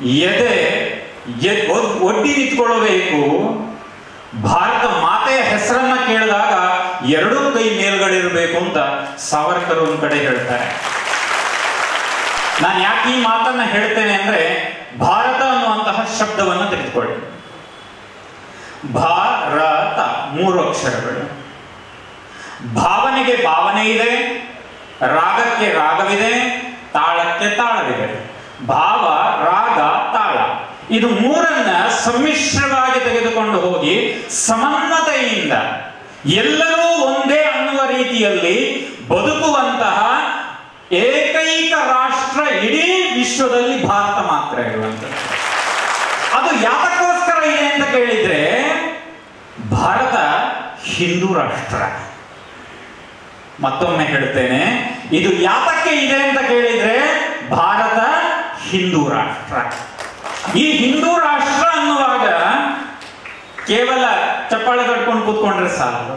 ಎದೆ ಎದ್- ಒದ್- ಒಡ್ಡಿ ನಿಂತ್ಕೊಳ್ಳಬೇಕು ಭಾರತ ಮಾತೆಯ ಹೆಸರನ್ನ ಕೇಳಿದಾಗ ಎರಡೂ ಕೈ ಮೇಲ್ಗಡೆ ಇರಬೇಕು ಅಂತ ಸಾವರ್ಕರ್ ಒಂದ್ ಕಡೆ ಹೇಳ್ತಾರೆ ನಾನು ಯಾಕೆ ಈ ಮಾತನ್ನ ಹೇಳ್ತೇನೆ ಅಂದ್ರೆ ಭಾರತ ಅನ್ನುವಂತಹ ಶಬ್ದವನ್ನು ತೆಗೆದುಕೊಳ್ಳಿ ಭಾರತ ಮೂರು ಅಕ್ಷರಗಳು ಭಾವನೆಗೆ ಭಾವನೆ ಇದೆ ರಾಗಕ್ಕೆ ರಾಗವಿದೆ ತಾಳಕ್ಕೆ ತಾಳವಿದೆ ಭಾವ ರಾಗ ತಾಳ ಇದು ಮೂರನ್ನ ಸಮ್ಮಿಶ್ರವಾಗಿ ತೆಗೆದುಕೊಂಡು ಹೋಗಿ ಸಮನ್ವತೆಯಿಂದ ಎಲ್ಲರೂ ಒಂದೇ ಅನ್ನುವ ರೀತಿಯಲ್ಲಿ ಬದುಕುವಂತಹ ಏಕೈಕ ರಾಷ್ಟ್ರ ಇಡೀ ವಿಶ್ವದಲ್ಲಿ ಭಾರತ ಮಾತ್ರ ಇರುವಂಥದ್ದು ಅದು ಯಾತಕ್ಕೋಸ್ಕರ ಇದೆ ಅಂತ ಕೇಳಿದ್ರೆ ಭಾರತ ಹಿಂದೂ ರಾಷ್ಟ್ರ ಮತ್ತೊಮ್ಮೆ ಹೇಳ್ತೇನೆ ಇದು ಯಾತಕ್ಕೆ ಇದೆ ಅಂತ ಕೇಳಿದ್ರೆ ಭಾರತ ಹಿಂದೂ ರಾಷ್ಟ್ರ ಈ ಹಿಂದೂ ರಾಷ್ಟ್ರ ಅನ್ನುವಾಗ ಕೇವಲ ಚಪ್ಪಾಳೆ ಕಟ್ಕೊಂಡು ಕೂತ್ಕೊಂಡ್ರೆ ಸಾಲದು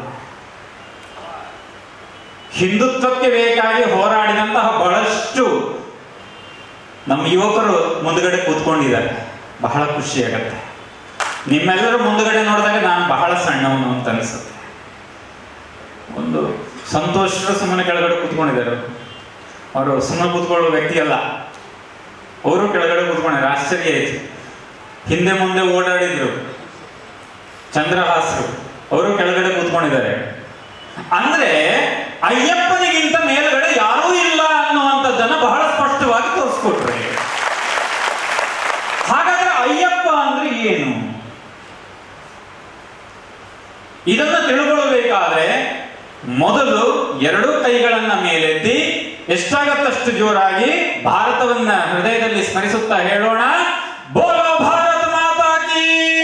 ಹಿಂದುತ್ವಕ್ಕೆ ಬೇಕಾಗಿ ಹೋರಾಡಿದಂತಹ ಬಹಳಷ್ಟು ನಮ್ಮ ಯುವಕರು ಮುಂದುಗಡೆ ಕೂತ್ಕೊಂಡಿದ್ದಾರೆ ಬಹಳ ಖುಷಿ ಆಗತ್ತೆ ನಿಮ್ಮೆಲ್ಲರೂ ಮುಂದುಗಡೆ ನೋಡಿದಾಗ ನಾನು ಬಹಳ ಸಣ್ಣವನು ಅಂತ ಅನಿಸುತ್ತೆ ಒಂದು ಸಂತೋಷ ಸುಮ್ಮನೆ ಕೆಳಗಡೆ ಕೂತ್ಕೊಂಡಿದ್ದಾರೆ ಅವರು ಸುಮ್ಮನೆ ಕೂತ್ಕೊಳ್ಳೋ ವ್ಯಕ್ತಿ ಅಲ್ಲ ಅವರು ಕೆಳಗಡೆ ಕೂತ್ಕೊಂಡಿದ್ದಾರೆ ಆಶ್ಚರ್ಯ ಆಯ್ತು ಹಿಂದೆ ಮುಂದೆ ಓಡಾಡಿದ್ರು ಚಂದ್ರಹಾಸರು ಅವರು ಕೆಳಗಡೆ ಕೂತ್ಕೊಂಡಿದ್ದಾರೆ ಅಂದ್ರೆ ಅಯ್ಯಪ್ಪನಿಗಿಂತ ಮೇಲ್ಗಡೆ ಯಾರೂ ಇಲ್ಲ ಅನ್ನುವಂಥದ್ದನ್ನ ಬಹಳ ಸ್ಪಷ್ಟವಾಗಿ ತೋರಿಸ್ಕೊಟ್ರು ಹಾಗಾದ್ರೆ ಅಯ್ಯಪ್ಪ ಅಂದ್ರೆ ಏನು ಇದನ್ನ ತಿಳ್ಕೊಳ್ಬೇಕಾದ್ರೆ ಮೊದಲು ಎರಡೂ ಕೈಗಳನ್ನ ಮೇಲೆತ್ತಿ ಎಷ್ಟಾಗತ್ತಷ್ಟು ಜೋರಾಗಿ ಭಾರತವನ್ನ ಹೃದಯದಲ್ಲಿ ಸ್ಮರಿಸುತ್ತಾ ಹೇಳೋಣ ಬೋಲೋ ಭಾರತ ಮಾತಾ ಕೀ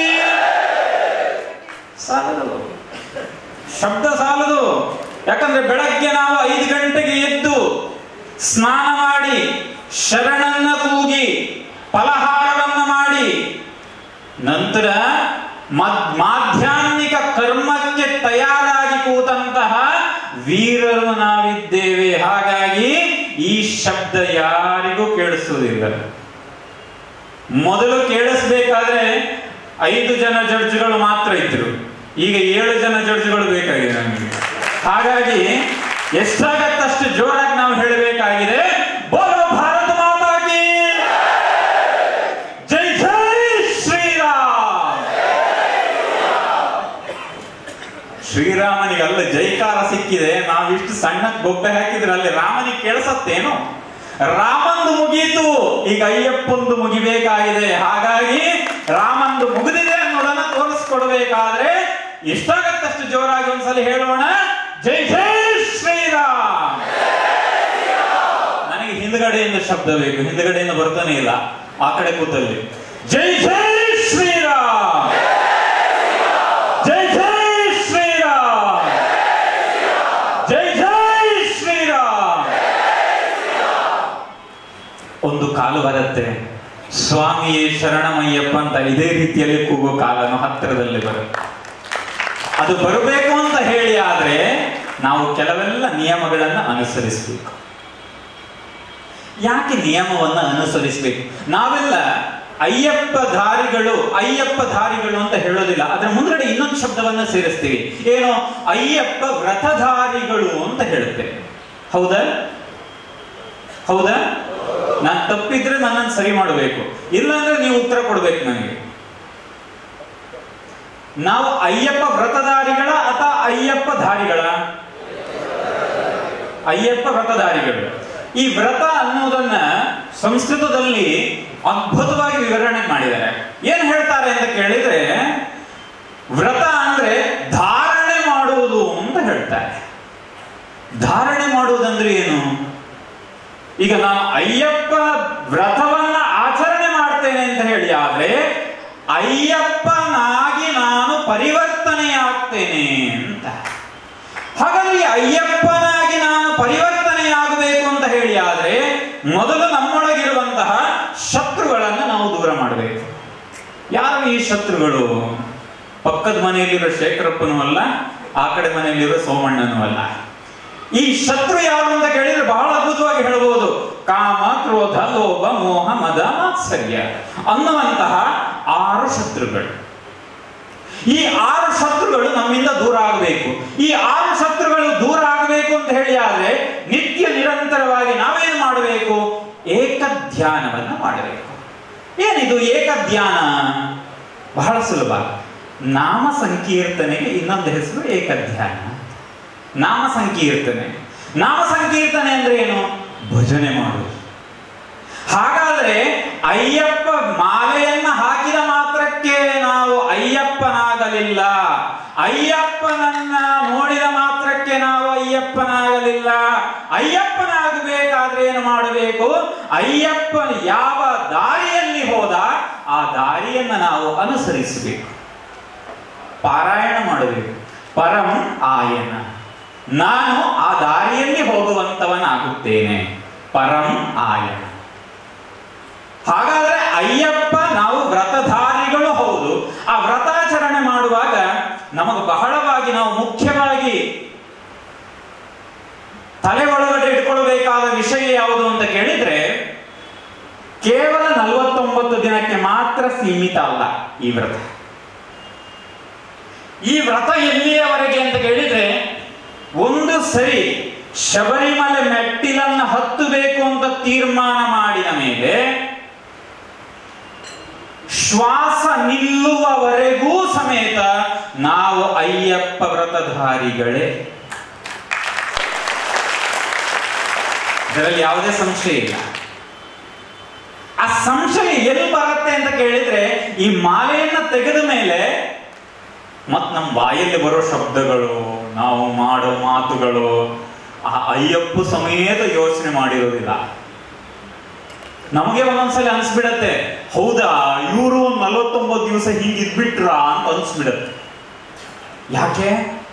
ಸಾಲದು ಶಬ್ದ ಸಾಲದು ಯಾಕಂದ್ರೆ ಬೆಳಗ್ಗೆ ನಾವು ಐದು ಗಂಟೆಗೆ ಎದ್ದು ಸ್ನಾನ ಮಾಡಿ ಶರಣನ್ನ ಕೂಗಿ ಫಲಹಾರವನ್ನ ಮಾಡಿ ನಂತರ ಮದ್- ಮಾಧ್ಯಾಹ್ನಿಕ ಕರ್ಮಕ್ಕೆ ತಯಾರಾಗಿ ಕೂತಂತಹ ವೀರರು ನಾವಿದ್ದೇವೆ ಹಾಗಾಗಿ ಈ ಶಬ್ದ ಯಾರಿಗೂ ಕೇಳಿಸುವುದಿಲ್ಲ ಮೊದಲು ಕೇಳಿಸ್ಬೇಕಾದ್ರೆ ಐದು ಜನ ಜಡ್ಜ್ಗಳು ಮಾತ್ರ ಇದ್ರು ಈಗ ಏಳು ಜನ ಜಡ್ಜ್ಗಳು ಬೇಕಾಗಿದೆ ನಮಗೆ ಹಾಗಾಗಿ ಎಷ್ಟಾಗತ್ತಷ್ಟು ಜೋರಾಗಿ ನಾವು ಹೇಳಬೇಕಾಗಿದೆ ಬೋಲೋ ಭಾರತ ಮಾತಾ ಕೀ ಜೈ ಜೈ ಶ್ರೀರಾಮ್ ಶ್ರೀರಾಮನಿಗೆ ಅಲ್ಲ ಜೈಕಾರ ಸಿಕ್ಕಿದೆ ನಾವಿಷ್ಟು ಸಣ್ಣ ಗೊಬ್ಬೆ ಹಾಕಿದ್ರೆ ಅಲ್ಲಿ ರಾಮನಿಗೆ ಕೇಳಿಸತ್ತೇನು ರಾಮಂದು ಮುಗೀತು ಈಗ ಅಯ್ಯಪ್ಪಂದು ಮುಗಿಬೇಕಾಗಿದೆ ಹಾಗಾಗಿ ರಾಮಂದು ಮುಗಿದಿದೆ ಅನ್ನೋದನ್ನ ತೋರಿಸ್ಕೊಡ್ಬೇಕಾದ್ರೆ ಎಷ್ಟಾಗತ್ತಷ್ಟು ಜೋರಾಗಿ ಒಂದ್ಸಲ ಹೇಳೋಣ ಜೈ ಜೈ ಶ್ರೀರಾಮ್ ನನಗೆ ಹಿಂದ್ಗಡೆಯಿಂದ ಶಬ್ದ ಬೇಕು ಹಿಂದ್ಗಡೆಯಿಂದ ಬರ್ತಾನೆ ಇಲ್ಲ ಆ ಕಡೆ ಕೂತಲ್ಲಿ ಜೈ ಜೈ ಶ್ರೀರಾಮ್ ಜೈ ಜೈ ಶ್ರೀರಾಮ್ ಜೈ ಜೈ ಶ್ರೀರಾಮ್ ಒಂದು ಕಾಲು ಬರುತ್ತೆ ಸ್ವಾಮಿಯೇ ಶರಣಮಯ್ಯಪ್ಪ ಅಂತ ಇದೇ ರೀತಿಯಲ್ಲಿ ಕೂಗೋ ಕಾಲನು ಹತ್ತಿರದಲ್ಲಿ ಬರುತ್ತೆ ಅದು ಬರಬೇಕು ಅಂತ ಹೇಳಿ ಆದ್ರೆ ನಾವು ಕೆಲವೆಲ್ಲ ನಿಯಮಗಳನ್ನ ಅನುಸರಿಸಬೇಕು ಯಾಕೆ ನಿಯಮವನ್ನ ಅನುಸರಿಸಬೇಕು ನಾವೆಲ್ಲ ಅಯ್ಯಪ್ಪ ಧಾರಿಗಳು ಅಯ್ಯಪ್ಪ ಧಾರಿಗಳು ಅಂತ ಹೇಳೋದಿಲ್ಲ ಅದರ ಮುಂದ್ಗಡೆ ಇನ್ನೊಂದು ಶಬ್ದವನ್ನ ಸೇರಿಸ್ತೀವಿ ಏನು ಅಯ್ಯಪ್ಪ ವ್ರತಧಾರಿಗಳು ಅಂತ ಹೇಳುತ್ತೇವೆ ಹೌದಾ ಹೌದಾ ನಾನು ತಪ್ಪಿದ್ರೆ ನನ್ನನ್ನು ಸರಿ ಮಾಡಬೇಕು ಇಲ್ಲಾಂದ್ರೆ ನೀವು ಉತ್ತರ ಕೊಡ್ಬೇಕು ನನಗೆ ನಾವು ಅಯ್ಯಪ್ಪ ವ್ರತಧಾರಿಗಳ ಅಥವಾ ಅಯ್ಯಪ್ಪ ಧಾರಿಗಳ ಅಯ್ಯಪ್ಪ ವ್ರತಧಾರಿಗಳು ಈ ವ್ರತ ಅನ್ನೋದನ್ನ ಸಂಸ್ಕೃತದಲ್ಲಿ ಅದ್ಭುತವಾಗಿ ವಿವರಣೆ ಮಾಡಿದ್ದಾರೆ ಏನ್ ಹೇಳ್ತಾರೆ ಅಂತ ಕೇಳಿದ್ರೆ ವ್ರತ ಅಂದ್ರೆ ಧಾರಣೆ ಮಾಡುವುದು ಅಂತ ಹೇಳ್ತಾರೆ ಧಾರಣೆ ಮಾಡುವುದಂದ್ರೆ ಏನು ಈಗ ನಾನು ಅಯ್ಯಪ್ಪ ವ್ರತವನ್ನ ಆಚರಣೆ ಮಾಡ್ತೇನೆ ಅಂತ ಹೇಳಿ ಆದ್ರೆ ಅಯ್ಯಪ್ಪನಾಗಿ ನಾನು ಪರಿವರ್ತನೆಯಾಗ್ತೇನೆ ಅಂತ ಹಾಗಾದ್ರೆ ಈ ಅಯ್ಯಪ್ಪನಾಗಿ ನಾನು ಪರಿವರ್ತನೆಯಾಗಬೇಕು ಅಂತ ಹೇಳಿ ಆದ್ರೆ ಮೊದಲು ನಮ್ಮೊಳಗಿರುವಂತಹ ಶತ್ರುಗಳನ್ನು ನಾವು ದೂರ ಮಾಡಬೇಕು ಯಾರು ಈ ಶತ್ರುಗಳು ಪಕ್ಕದ ಮನೆಯಲ್ಲಿರೋ ಶೇಖರಪ್ಪನೂ ಅಲ್ಲ ಆ ಕಡೆ ಮನೆಯಲ್ಲಿರೋ ಸೋಮಣ್ಣನೂ ಅಲ್ಲ ಈ ಶತ್ರು ಯಾರು ಅಂತ ಕೇಳಿದ್ರೆ ಬಹಳ ಅದ್ಭುತವಾಗಿ ಹೇಳಬಹುದು ಕಾಮ ಕ್ರೋಧ ಲೋಭ ಮೋಹ ಮದ ಮಾತ್ಸರ್ಯ ಅನ್ನುವಂತಹ ಆರು ಶತ್ರುಗಳು ಈ ಆರು ಶತ್ರುಗಳು ನಮ್ಮಿಂದ ದೂರ ಆಗಬೇಕು ಈ ಆರು ಶತ್ರುಗಳು ದೂರ ಆಗಬೇಕು ಅಂತ ಹೇಳಿ ಆದ್ರೆ ನಿತ್ಯ ನಿರಂತರವಾಗಿ ನಾವೇನು ಮಾಡಬೇಕು ಏಕ ಧ್ಯಾನವನ್ನ ಮಾಡಬೇಕು ಏನಿದು ಏಕ ಧ್ಯಾನ ಬಹಳ ಸುಲಭ ನಾಮ ಸಂಕೀರ್ತನೆಗೆ ಇನ್ನೊಂದು ಹೆಸರು ಏಕ ಧ್ಯಾನ ನಾಮ ಸಂಕೀರ್ತನೆ ನಾಮ ಸಂಕೀರ್ತನೆ ಅಂದ್ರೆ ಏನು ಭಜನೆ ಮಾಡುವುದು ಹಾಗಾದ್ರೆ ಅಯ್ಯಪ್ಪ ಮಾಲೆಯನ್ನ ಹಾಕಿದ ಮಾತ್ರಕ್ಕೆ ನಾವು ಅಯ್ಯಪ್ಪನಾಗಲಿಲ್ಲ ಅಯ್ಯಪ್ಪನನ್ನ ನೋಡಿದ ಮಾತ್ರಕ್ಕೆ ನಾವು ಅಯ್ಯಪ್ಪನಾಗಲಿಲ್ಲ ಅಯ್ಯಪ್ಪನಾಗಬೇಕಾದ್ರೆ ಏನು ಮಾಡಬೇಕು ಅಯ್ಯಪ್ಪ ಯಾವ ದಾರಿಯಲ್ಲಿ ಹೋದ ಆ ದಾರಿಯನ್ನ ನಾವು ಅನುಸರಿಸಬೇಕು ಪಾರಾಯಣ ಮಾಡಬೇಕು ಪರಂ ಆಯನ ನಾನು ಆ ದಾರಿಯಲ್ಲಿ ಹೋಗುವಂತವನಾಗುತ್ತೇನೆ ಪರಂ ಆಯನ ಹಾಗಾದ್ರೆ ಅಯ್ಯಪ್ಪ ನಾವು ವ್ರತಧಾರಿಗಳು ಹೌದು ಆ ವ್ರತಾಚರಣೆ ಮಾಡುವಾಗ ನಮಗೆ ಬಹಳವಾಗಿ ನಾವು ಮುಖ್ಯವಾಗಿ ತಲೆ ಒಳಗಡೆ ಇಟ್ಕೊಳ್ಬೇಕಾದ ವಿಷಯ ಯಾವುದು ಅಂತ ಕೇಳಿದ್ರೆ ಕೇವಲ ನಲವತ್ತೊಂಬತ್ತು ದಿನಕ್ಕೆ ಮಾತ್ರ ಸೀಮಿತ ಅಲ್ಲ ಈ ವ್ರತ ಈ ವ್ರತ ಎಲ್ಲಿಯವರೆಗೆ ಅಂತ ಕೇಳಿದ್ರೆ ಒಂದು ಸರಿ ಶಬರಿಮಲೆ ಮೆಟ್ಟಿಲನ್ನು ಹತ್ತಬೇಕು ಅಂತ ತೀರ್ಮಾನ ಮಾಡಿದ ಮೇಲೆ ಶ್ವಾಸ ನಿಲ್ಲುವವರೆಗೂ ಸಮೇತ ನಾವು ಅಯ್ಯಪ್ಪ ವ್ರತಧಾರಿಗಳೇ ಇದರಲ್ಲಿ ಯಾವುದೇ ಸಂಶಯ ಇಲ್ಲ ಆ ಸಂಶಯ ಎಲ್ಲಿ ಬರುತ್ತೆ ಅಂತ ಕೇಳಿದ್ರೆ ಈ ಮಾಲೆಯನ್ನ ತೆಗೆದ ಮೇಲೆ ಮತ್ ನಮ್ಮ ಬಾಯಲ್ಲಿ ಬರೋ ಶಬ್ದಗಳು ನಾವು ಮಾಡೋ ಮಾತುಗಳು ಆ ಅಯ್ಯಪ್ಪ ಸಮೇತ ಯೋಚನೆ ಮಾಡಿರೋದಿಲ್ಲ ನಮಗೆ ಒಂದೊಂದ್ಸಲ ಅನ್ಸ್ಬಿಡತ್ತೆ ಹೌದಾ ಇವರು ಒಂದ್ ನಲವತ್ತೊಂಬತ್ತು ದಿವಸ ಹಿಂಗ್ ಇದ್ಬಿಟ್ರ ಅಂತ ಅನ್ಸ್ಬಿಡತ್ತೆ ಯಾಕೆ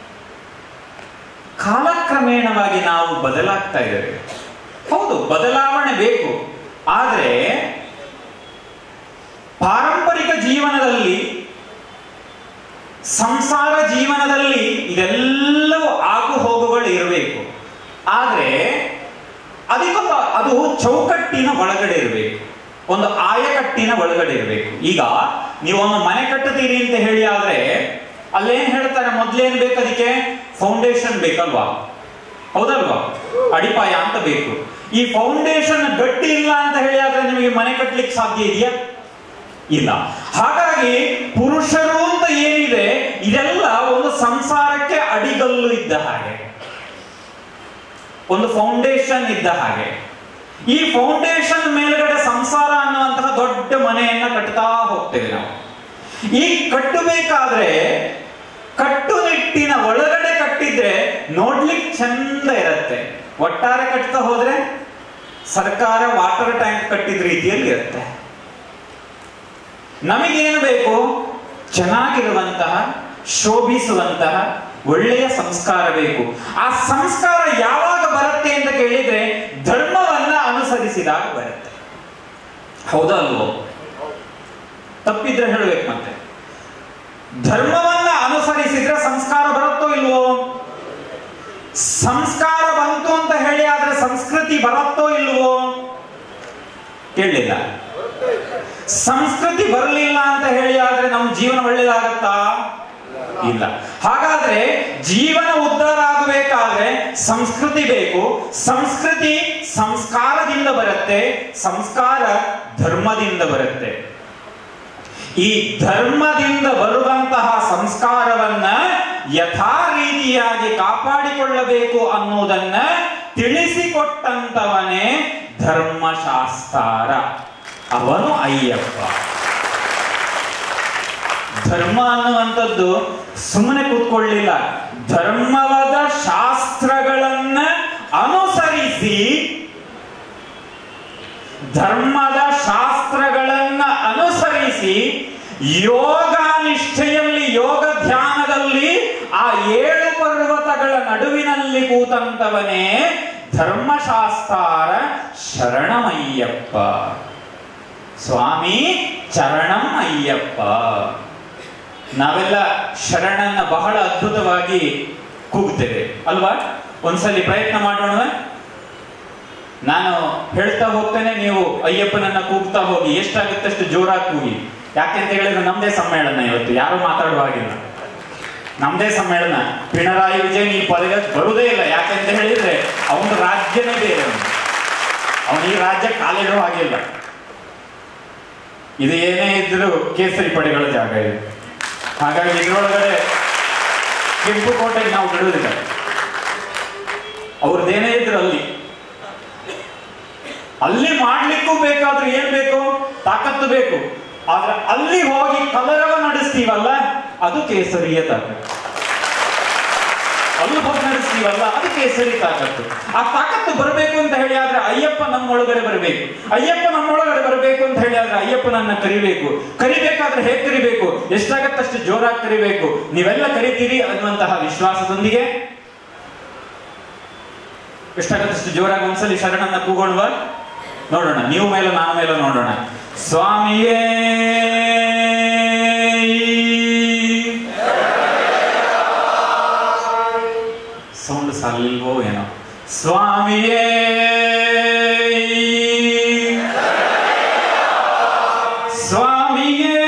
ಕಾಲಕ್ರಮೇಣವಾಗಿ ನಾವು ಬದಲಾಗ್ತಾ ಇದ್ದೇವೆ ಹೌದು ಬದಲಾವಣೆ ಬೇಕು ಆದ್ರೆ ಪಾರಂಪರಿಕ ಜೀವನದಲ್ಲಿ ಸಂಸಾರ ಜೀವನದಲ್ಲಿ ಇದೆಲ್ಲವೂ ಆಗು ಹೋಗುಗಳು ಇರಬೇಕು ಆದ್ರೆ ಅದಕ್ಕೊಂದು ಅದು ಚೌಕಟ್ಟಿನ ಒಳಗಡೆ ಇರಬೇಕು ಒಂದು ಆಯಕಟ್ಟಿನ ಒಳಗಡೆ ಇರಬೇಕು ಈಗ ನೀವೊಂದು ಮನೆ ಕಟ್ಟುತ್ತೀರಿ ಅಂತ ಹೇಳಿ ಆದ್ರೆ ಅಲ್ಲೇನ್ ಹೇಳ್ತಾರೆ ಮೊದ್ಲೇನ್ ಬೇಕು ಅದಕ್ಕೆ ಫೌಂಡೇಶನ್ ಬೇಕಲ್ವಾ ಹೌದಲ್ವಾ ಅಡಿಪಾಯ ಅಂತ ಬೇಕು ಈ ಫೌಂಡೇಶನ್ ಗಟ್ಟಿ ಇಲ್ಲ ಅಂತ ಹೇಳಿ ಆದ್ರೆ ನಿಮಗೆ ಮನೆ ಕಟ್ಟಲಿಕ್ಕೆ ಸಾಧ್ಯ ಇದೆಯಾ ಇಲ್ಲ ಹಾಗಾಗಿ ಪುರುಷರು ಅಂತ ಏನಿದೆ ಇದೆಲ್ಲ ಒಂದು ಸಂಸಾರಕ್ಕೆ ಅಡಿಗಲ್ಲು ಇದ್ದ ಹಾಗೆ ಒಂದು ಫೌಂಡೇಶನ್ ಇದ್ದ ಹಾಗೆ ಈ ಫೌಂಡೇಶನ್ ಮೇಲ್ಗಡೆ ಸಂಸಾರ ಅನ್ನುವಂತಹ ದೊಡ್ಡ ಮನೆಯನ್ನ ಕಟ್ತಾ ಹೋಗ್ತೇವೆ ನಾವು ಈ ಕಟ್ಟಬೇಕಾದ್ರೆ ಕಟ್ಟುನಿಟ್ಟಿನ ಒಳಗಡೆ ಕಟ್ಟಿದ್ರೆ ನೋಡ್ಲಿಕ್ಕೆ ಚಂದ ಇರತ್ತೆ ಒಟ್ಟಾರೆ ಕಟ್ತಾ ಹೋದ್ರೆ ಸರ್ಕಾರ ವಾಟರ್ ಟ್ಯಾಂಕ್ ಕಟ್ಟಿದ ರೀತಿಯಲ್ಲಿ ಇರುತ್ತೆ ನಮಗೇನು ಬೇಕು ಚೆನ್ನಾಗಿರುವಂತಹ ಶೋಭಿಸುವಂತಹ ಒಳ್ಳೆಯ ಸಂಸ್ಕಾರ ಬೇಕು ಆ ಸಂಸ್ಕಾರ ಯಾವಾಗ ಬರುತ್ತೆ ಅಂತ ಕೇಳಿದ್ರೆ ಧರ್ಮವನ್ನ ಅನುಸರಿಸಿದಾಗ ಬರುತ್ತೆ ಹೌದಾ ಅಲ್ವೋ ತಪ್ಪಿದ್ರೆ ಹೇಳ್ಬೇಕು ಮತ್ತೆ ಧರ್ಮವನ್ನ ಅನುಸರಿಸಿದ್ರೆ ಸಂಸ್ಕಾರ ಬರುತ್ತೋ ಇಲ್ವೋ ಸಂಸ್ಕಾರ ಬಂತು ಅಂತ ಹೇಳಿ ಆದ್ರೆ ಸಂಸ್ಕೃತಿ ಬರುತ್ತೋ ಇಲ್ವೋ ಕೇಳಲಿಲ್ಲ ಸಂಸ್ಕೃತಿ ಬರಲಿಲ್ಲ ಅಂತ ಹೇಳಿ ಆದ್ರೆ ನಮ್ಮ ಜೀವನ ಒಳ್ಳೇದಾಗತ್ತಾ ಇಲ್ಲ ಹಾಗಾದ್ರೆ ಜೀವನ ಉದ್ಧಾರ ಆಗಬೇಕಾದ್ರೆ ಸಂಸ್ಕೃತಿ ಬೇಕು ಸಂಸ್ಕೃತಿ ಸಂಸ್ಕಾರದಿಂದ ಬರುತ್ತೆ ಸಂಸ್ಕಾರ ಧರ್ಮದಿಂದ ಬರುತ್ತೆ ಈ ಧರ್ಮದಿಂದ ಬರುವಂತಹ ಸಂಸ್ಕಾರವನ್ನ ಯಥಾ ರೀತಿಯಾಗಿ ಕಾಪಾಡಿಕೊಳ್ಳಬೇಕು ಅನ್ನುವುದನ್ನ ತಿಳಿಸಿಕೊಟ್ಟಂತವನೇ ಧರ್ಮಶಾಸ್ತ್ರ ಅವನು ಅಯ್ಯಪ್ಪ ಧರ್ಮ ಅನ್ನುವಂಥದ್ದು ಸುಮ್ಮನೆ ಕೂತ್ಕೊಳ್ಳಿಲ್ಲ ಧರ್ಮವಾದ ಶಾಸ್ತ್ರಗಳನ್ನ ಅನುಸರಿಸಿ ಧರ್ಮದ ಶಾಸ್ತ್ರಗಳನ್ನ ಅನುಸರಿಸಿ ಯೋಗ ನಿಷ್ಠೆಯಲ್ಲಿ ಯೋಗ ಧ್ಯಾನದಲ್ಲಿ ಆ ಏಳು ಪರ್ವತಗಳ ನಡುವಿನಲ್ಲಿ ಕೂತಂತವನೇ ಧರ್ಮಶಾಸ್ತ್ರ ಶರಣಮಯ್ಯಪ್ಪ ಸ್ವಾಮಿ ಚರಣಂ ಅಯ್ಯಪ್ಪ ನಾವೆಲ್ಲ ಶರಣನ್ನ ಬಹಳ ಅದ್ಭುತವಾಗಿ ಕೂಗ್ತೇವೆ ಅಲ್ವಾ ಒಂದ್ಸಲಿ ಪ್ರಯತ್ನ ಮಾಡೋಣ ನಾನು ಹೇಳ್ತಾ ಹೋಗ್ತೇನೆ ನೀವು ಅಯ್ಯಪ್ಪನನ್ನ ಕೂಗ್ತಾ ಹೋಗಿ ಎಷ್ಟಾಗುತ್ತೆ ಅಷ್ಟು ಜೋರಾಗಿ ಕೂಗಿ ಯಾಕೆಂತ ಹೇಳಿದ್ರೆ ನಮ್ದೇ ಸಮ್ಮೇಳನ ಇವತ್ತು ಯಾರು ಮಾತಾಡುವ ಹಾಗಿಲ್ಲ ನಮ್ದೇ ಸಮ್ಮೇಳನ ಪಿಣರಾಯಿ ವಿಜಯನ್ ಈ ಪದವಿ ಬರುವುದೇ ಇಲ್ಲ ಯಾಕೆಂತ ಹೇಳಿದ್ರೆ ಅವನ ರಾಜ್ಯನೇ ಬೇರೆ ಅವನು ಈ ರಾಜ್ಯ ಕಾಲಿಡೋ ಹಾಗಿಲ್ಲ ಇದು ಏನೇ ಇದ್ರೂ ಕೇಸರಿ ಪಡೆಗಳ ಜಾಗ ಇದು ಹಾಗಾಗಿ ಇದರೊಳಗಡೆ ಕೆಂಪು ಕೋಟೆಗೆ ನಾವು ಬಿಡುವುದಿಲ್ಲ ಅವ್ರದ್ದೇನೇ ಇದ್ರು ಅಲ್ಲಿ ಅಲ್ಲಿ ಮಾಡ್ಲಿಕ್ಕೂ ಬೇಕಾದ್ರೆ ಏನ್ ಬೇಕು ತಾಕತ್ತು ಬೇಕು ಆದ್ರೆ ಅಲ್ಲಿ ಹೋಗಿ ಕಲರವ ನಡೆಸ್ತೀವಲ್ಲ ಅದು ಕೇಸರಿಯ ತಾಕತ್ತು ಅಲ್ಲಿ ಹೋಗಿ ನಡೆಸ್ತೀವಲ್ಲ ಅದು ಕೇಸರಿ ತಾಕತ್ತು ಆ ತಾಕತ್ತು ಬರಬೇಕು ಅಂತ ಹೇಳಿ ಆದ್ರೆ ಅಯ್ಯಪ್ಪ ನಮ್ಮೊಳಗಡೆ ಬರಬೇಕು ಅಯ್ಯಪ್ಪ ನಮ್ಮೊಳಗಡೆ ಬರಬೇಕು ಅಂತ ಹೇಳಿ ಆದ್ರೆ ಅಯ್ಯಪ್ಪನನ್ನ ಕರಿಬೇಕು ಕರಿಬೇಕಾದ್ರೆ ಹೇಗೆ ಕರಿಬೇಕು ಎಷ್ಟಾಗತ್ತಷ್ಟು ಜೋರಾಗಿ ಕರಿಬೇಕು ನೀವೆಲ್ಲ ಕರಿತೀರಿ ಅನ್ನುವಂತಹ ವಿಶ್ವಾಸದೊಂದಿಗೆ ಎಷ್ಟಾಗತ್ತಷ್ಟು ಜೋರಾಗಿ ಒಂದ್ಸಲಿ ಶರಣನ್ನ ಕೂಗೋಣವ ನೋಡೋಣ ನೀವು ಮೇಲೆ ನಾನು ಮೇಲೆ ನೋಡೋಣ ಸ್ವಾಮಿಯೇ ಸೌಂಡ್ ಸಾಲಿಲ್ವೋ ಏನೋ ಸ್ವಾಮಿಯೇ ಸ್ವಾಮಿಯೇ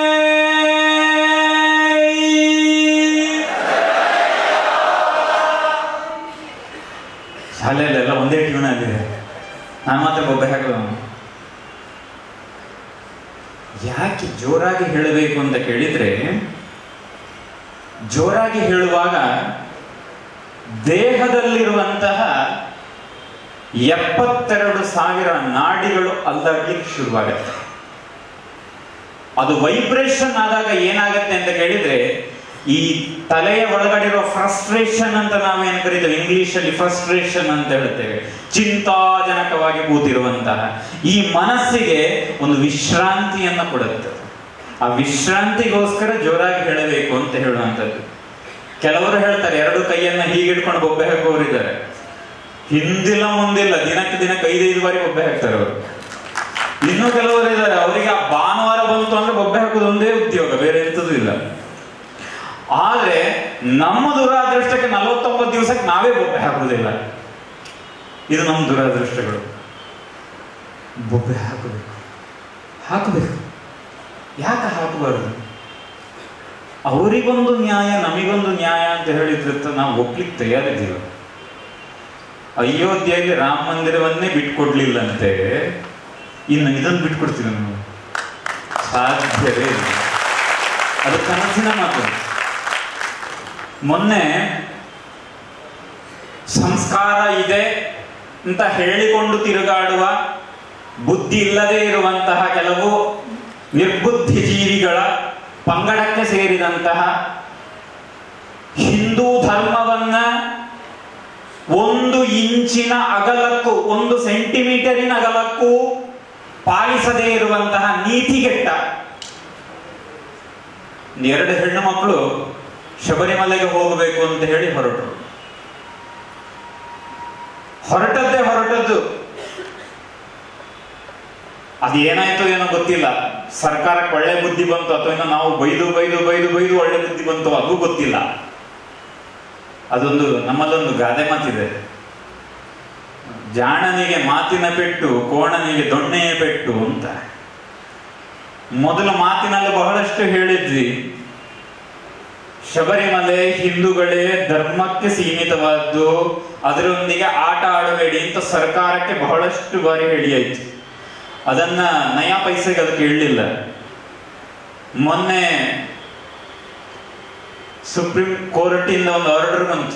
ಶಾಲೆಯಲ್ಲೆಲ್ಲ ಒಂದೇ ಟ್ಯೂನ್ ಆಗಿದೆ ನಾನು ಮಾತ್ರ ಒಬ್ಬ ಹಾಕಲ್ಲ ಯಾಕೆ ಜೋರಾಗಿ ಹೇಳಬೇಕು ಅಂತ ಕೇಳಿದ್ರೆ ಜೋರಾಗಿ ಹೇಳುವಾಗ ದೇಹದಲ್ಲಿರುವಂತಹ ಎಪ್ಪತ್ತೆರಡು ಸಾವಿರ ನಾಡಿಗಳು ಅಲ್ಲಾಡ್ಲಿಕ್ಕೆ ಶುರುವಾಗುತ್ತೆ ಅದು ವೈಬ್ರೇಷನ್ ಆದಾಗ ಏನಾಗುತ್ತೆ ಅಂತ ಕೇಳಿದ್ರೆ ಈ ತಲೆಯ ಒಳಗಡೆ ಇರುವ ಫ್ರಸ್ಟ್ರೇಷನ್ ಅಂತ ನಾವೇನು ಕರೀತೇವೆ ಇಂಗ್ಲಿಷ್ ಅಲ್ಲಿ ಫ್ರಸ್ಟ್ರೇಷನ್ ಅಂತ ಹೇಳ್ತೇವೆ ಚಿಂತಾಜನಕವಾಗಿ ಕೂತಿರುವಂತಹ ಈ ಮನಸ್ಸಿಗೆ ಒಂದು ವಿಶ್ರಾಂತಿಯನ್ನ ಕೊಡುತ್ತೆ ಆ ವಿಶ್ರಾಂತಿಗೋಸ್ಕರ ಜೋರಾಗಿ ಹೇಳಬೇಕು ಅಂತ ಹೇಳುವಂಥದ್ದು ಕೆಲವರು ಹೇಳ್ತಾರೆ ಎರಡು ಕೈಯನ್ನ ಹೀಗಿಡ್ಕೊಂಡು ಬೊಬ್ಬೆ ಹಾಕುವವರಿದ್ದಾರೆ ಹಿಂದಿಲ್ಲ ಮುಂದಿಲ್ಲ ದಿನಕ್ಕೆ ದಿನಕ್ಕೆ ಐದೈದು ಬಾರಿ ಬೊಬ್ಬೆ ಹಾಕ್ತಾರೆ ಅವರು ಇನ್ನು ಕೆಲವರು ಇದ್ದಾರೆ ಅವರಿಗೆ ಆ ಭಾನುವಾರ ಬಂತು ಅಂದ್ರೆ ಬೊಬ್ಬೆ ಹಾಕುದು ಒಂದೇ ಉದ್ಯೋಗ ಬೇರೆ ಎಂತದೂ ಇಲ್ಲ ಆದ್ರೆ ನಮ್ಮ ದುರಾದೃಷ್ಟಕ್ಕೆ ನಲವತ್ತೊಂಬತ್ತು ದಿವಸಕ್ಕೆ ನಾವೇ ಬೊಬ್ಬೆ ಹಾಕುವುದಿಲ್ಲ ಇದು ನಮ್ಮ ದುರಾದೃಷ್ಟಗಳು ಬೊಬ್ಬೆ ಹಾಕಬೇಕು ಹಾಕಬೇಕು ಯಾಕೆ ಹಾಕಬಾರದು ಅವರಿಗೊಂದು ನ್ಯಾಯ ನಮಗೊಂದು ನ್ಯಾಯ ಅಂತ ಹೇಳಿದ್ರೆ ನಾವು ಒಪ್ಲಿಕ್ಕೆ ತಯಾರಿದ್ದೀವ ಅಯೋಧ್ಯೆಯಲ್ಲಿ ರಾಮ ಮಂದಿರವನ್ನೇ ಬಿಟ್ಕೊಡ್ಲಿಲ್ಲಂತೆ ಇನ್ನು ಇದನ್ನು ಬಿಟ್ಕೊಡ್ತೀವಿ ನಾವು ಸಾಧ್ಯವೇ ಇಲ್ಲ ಅದು ಕನಸಿನ ಮಾತು ಮೊನ್ನೆ ಸಂಸ್ಕಾರ ಇದೆ ಅಂತ ಹೇಳಿಕೊಂಡು ತಿರುಗಾಡುವ ಬುದ್ಧಿ ಇಲ್ಲದೆ ಇರುವಂತಹ ಕೆಲವು ನಿರ್ಬುದ್ಧಿ ಜೀವಿಗಳ ಪಂಗಡಕ್ಕೆ ಸೇರಿದಂತಹ ಹಿಂದೂ ಧರ್ಮವನ್ನ ಒಂದು ಇಂಚಿನ ಅಗಲಕ್ಕೂ ಒಂದು ಸೆಂಟಿಮೀಟರಿನ ಅಗಲಕ್ಕೂ ಪಾಲಿಸದೇ ಇರುವಂತಹ ನೀತಿಗೆಟ್ಟ ಎರಡು ಹೆಣ್ಣು ಮಕ್ಕಳು ಶಬರಿಮಲೆಗೆ ಹೋಗಬೇಕು ಅಂತ ಹೇಳಿ ಹೊರಟರು ಹೊರಟದ್ದೇ ಹೊರಟದ್ದು ಅದು ಏನಾಯ್ತೋ ಏನೋ ಗೊತ್ತಿಲ್ಲ ಸರ್ಕಾರಕ್ಕೆ ಒಳ್ಳೆ ಬುದ್ಧಿ ಬಂತು ಅಥವಾ ಇನ್ನು ನಾವು ಬೈದು ಬೈದು ಬೈದು ಬೈದು ಒಳ್ಳೆ ಬುದ್ಧಿ ಬಂತು ಅದು ಗೊತ್ತಿಲ್ಲ ಅದೊಂದು ನಮ್ಮಲ್ಲೊಂದು ಗಾದೆ ಮಾತಿದೆ ಜಾಣನಿಗೆ ಮಾತಿನ ಪೆಟ್ಟು ಕೋಣನಿಗೆ ದೊಣ್ಣೆಯ ಪೆಟ್ಟು ಅಂತ ಮೊದಲ ಮಾತಿನಲ್ಲಿ ಬಹಳಷ್ಟು ಹೇಳಿದ್ವಿ ಶಬರಿಮಲೆ ಹಿಂದೂಗಳೇ ಧರ್ಮಕ್ಕೆ ಸೀಮಿತವಾದ್ದು ಅದರೊಂದಿಗೆ ಆಟ ಆಡಬೇಡಿ ಅಂತ ಸರ್ಕಾರಕ್ಕೆ ಬಹಳಷ್ಟು ಬಾರಿ ಹೇಳಿ ಆಯ್ತು ಅದನ್ನ ನಯಾ ಪೈಸೆಗೆ ಅದು ಕೇಳಲಿಲ್ಲ ಮೊನ್ನೆ ಸುಪ್ರೀಂ ಕೋರ್ಟಿಂದ ಒಂದು ಆರ್ಡರ್ ಬಂತು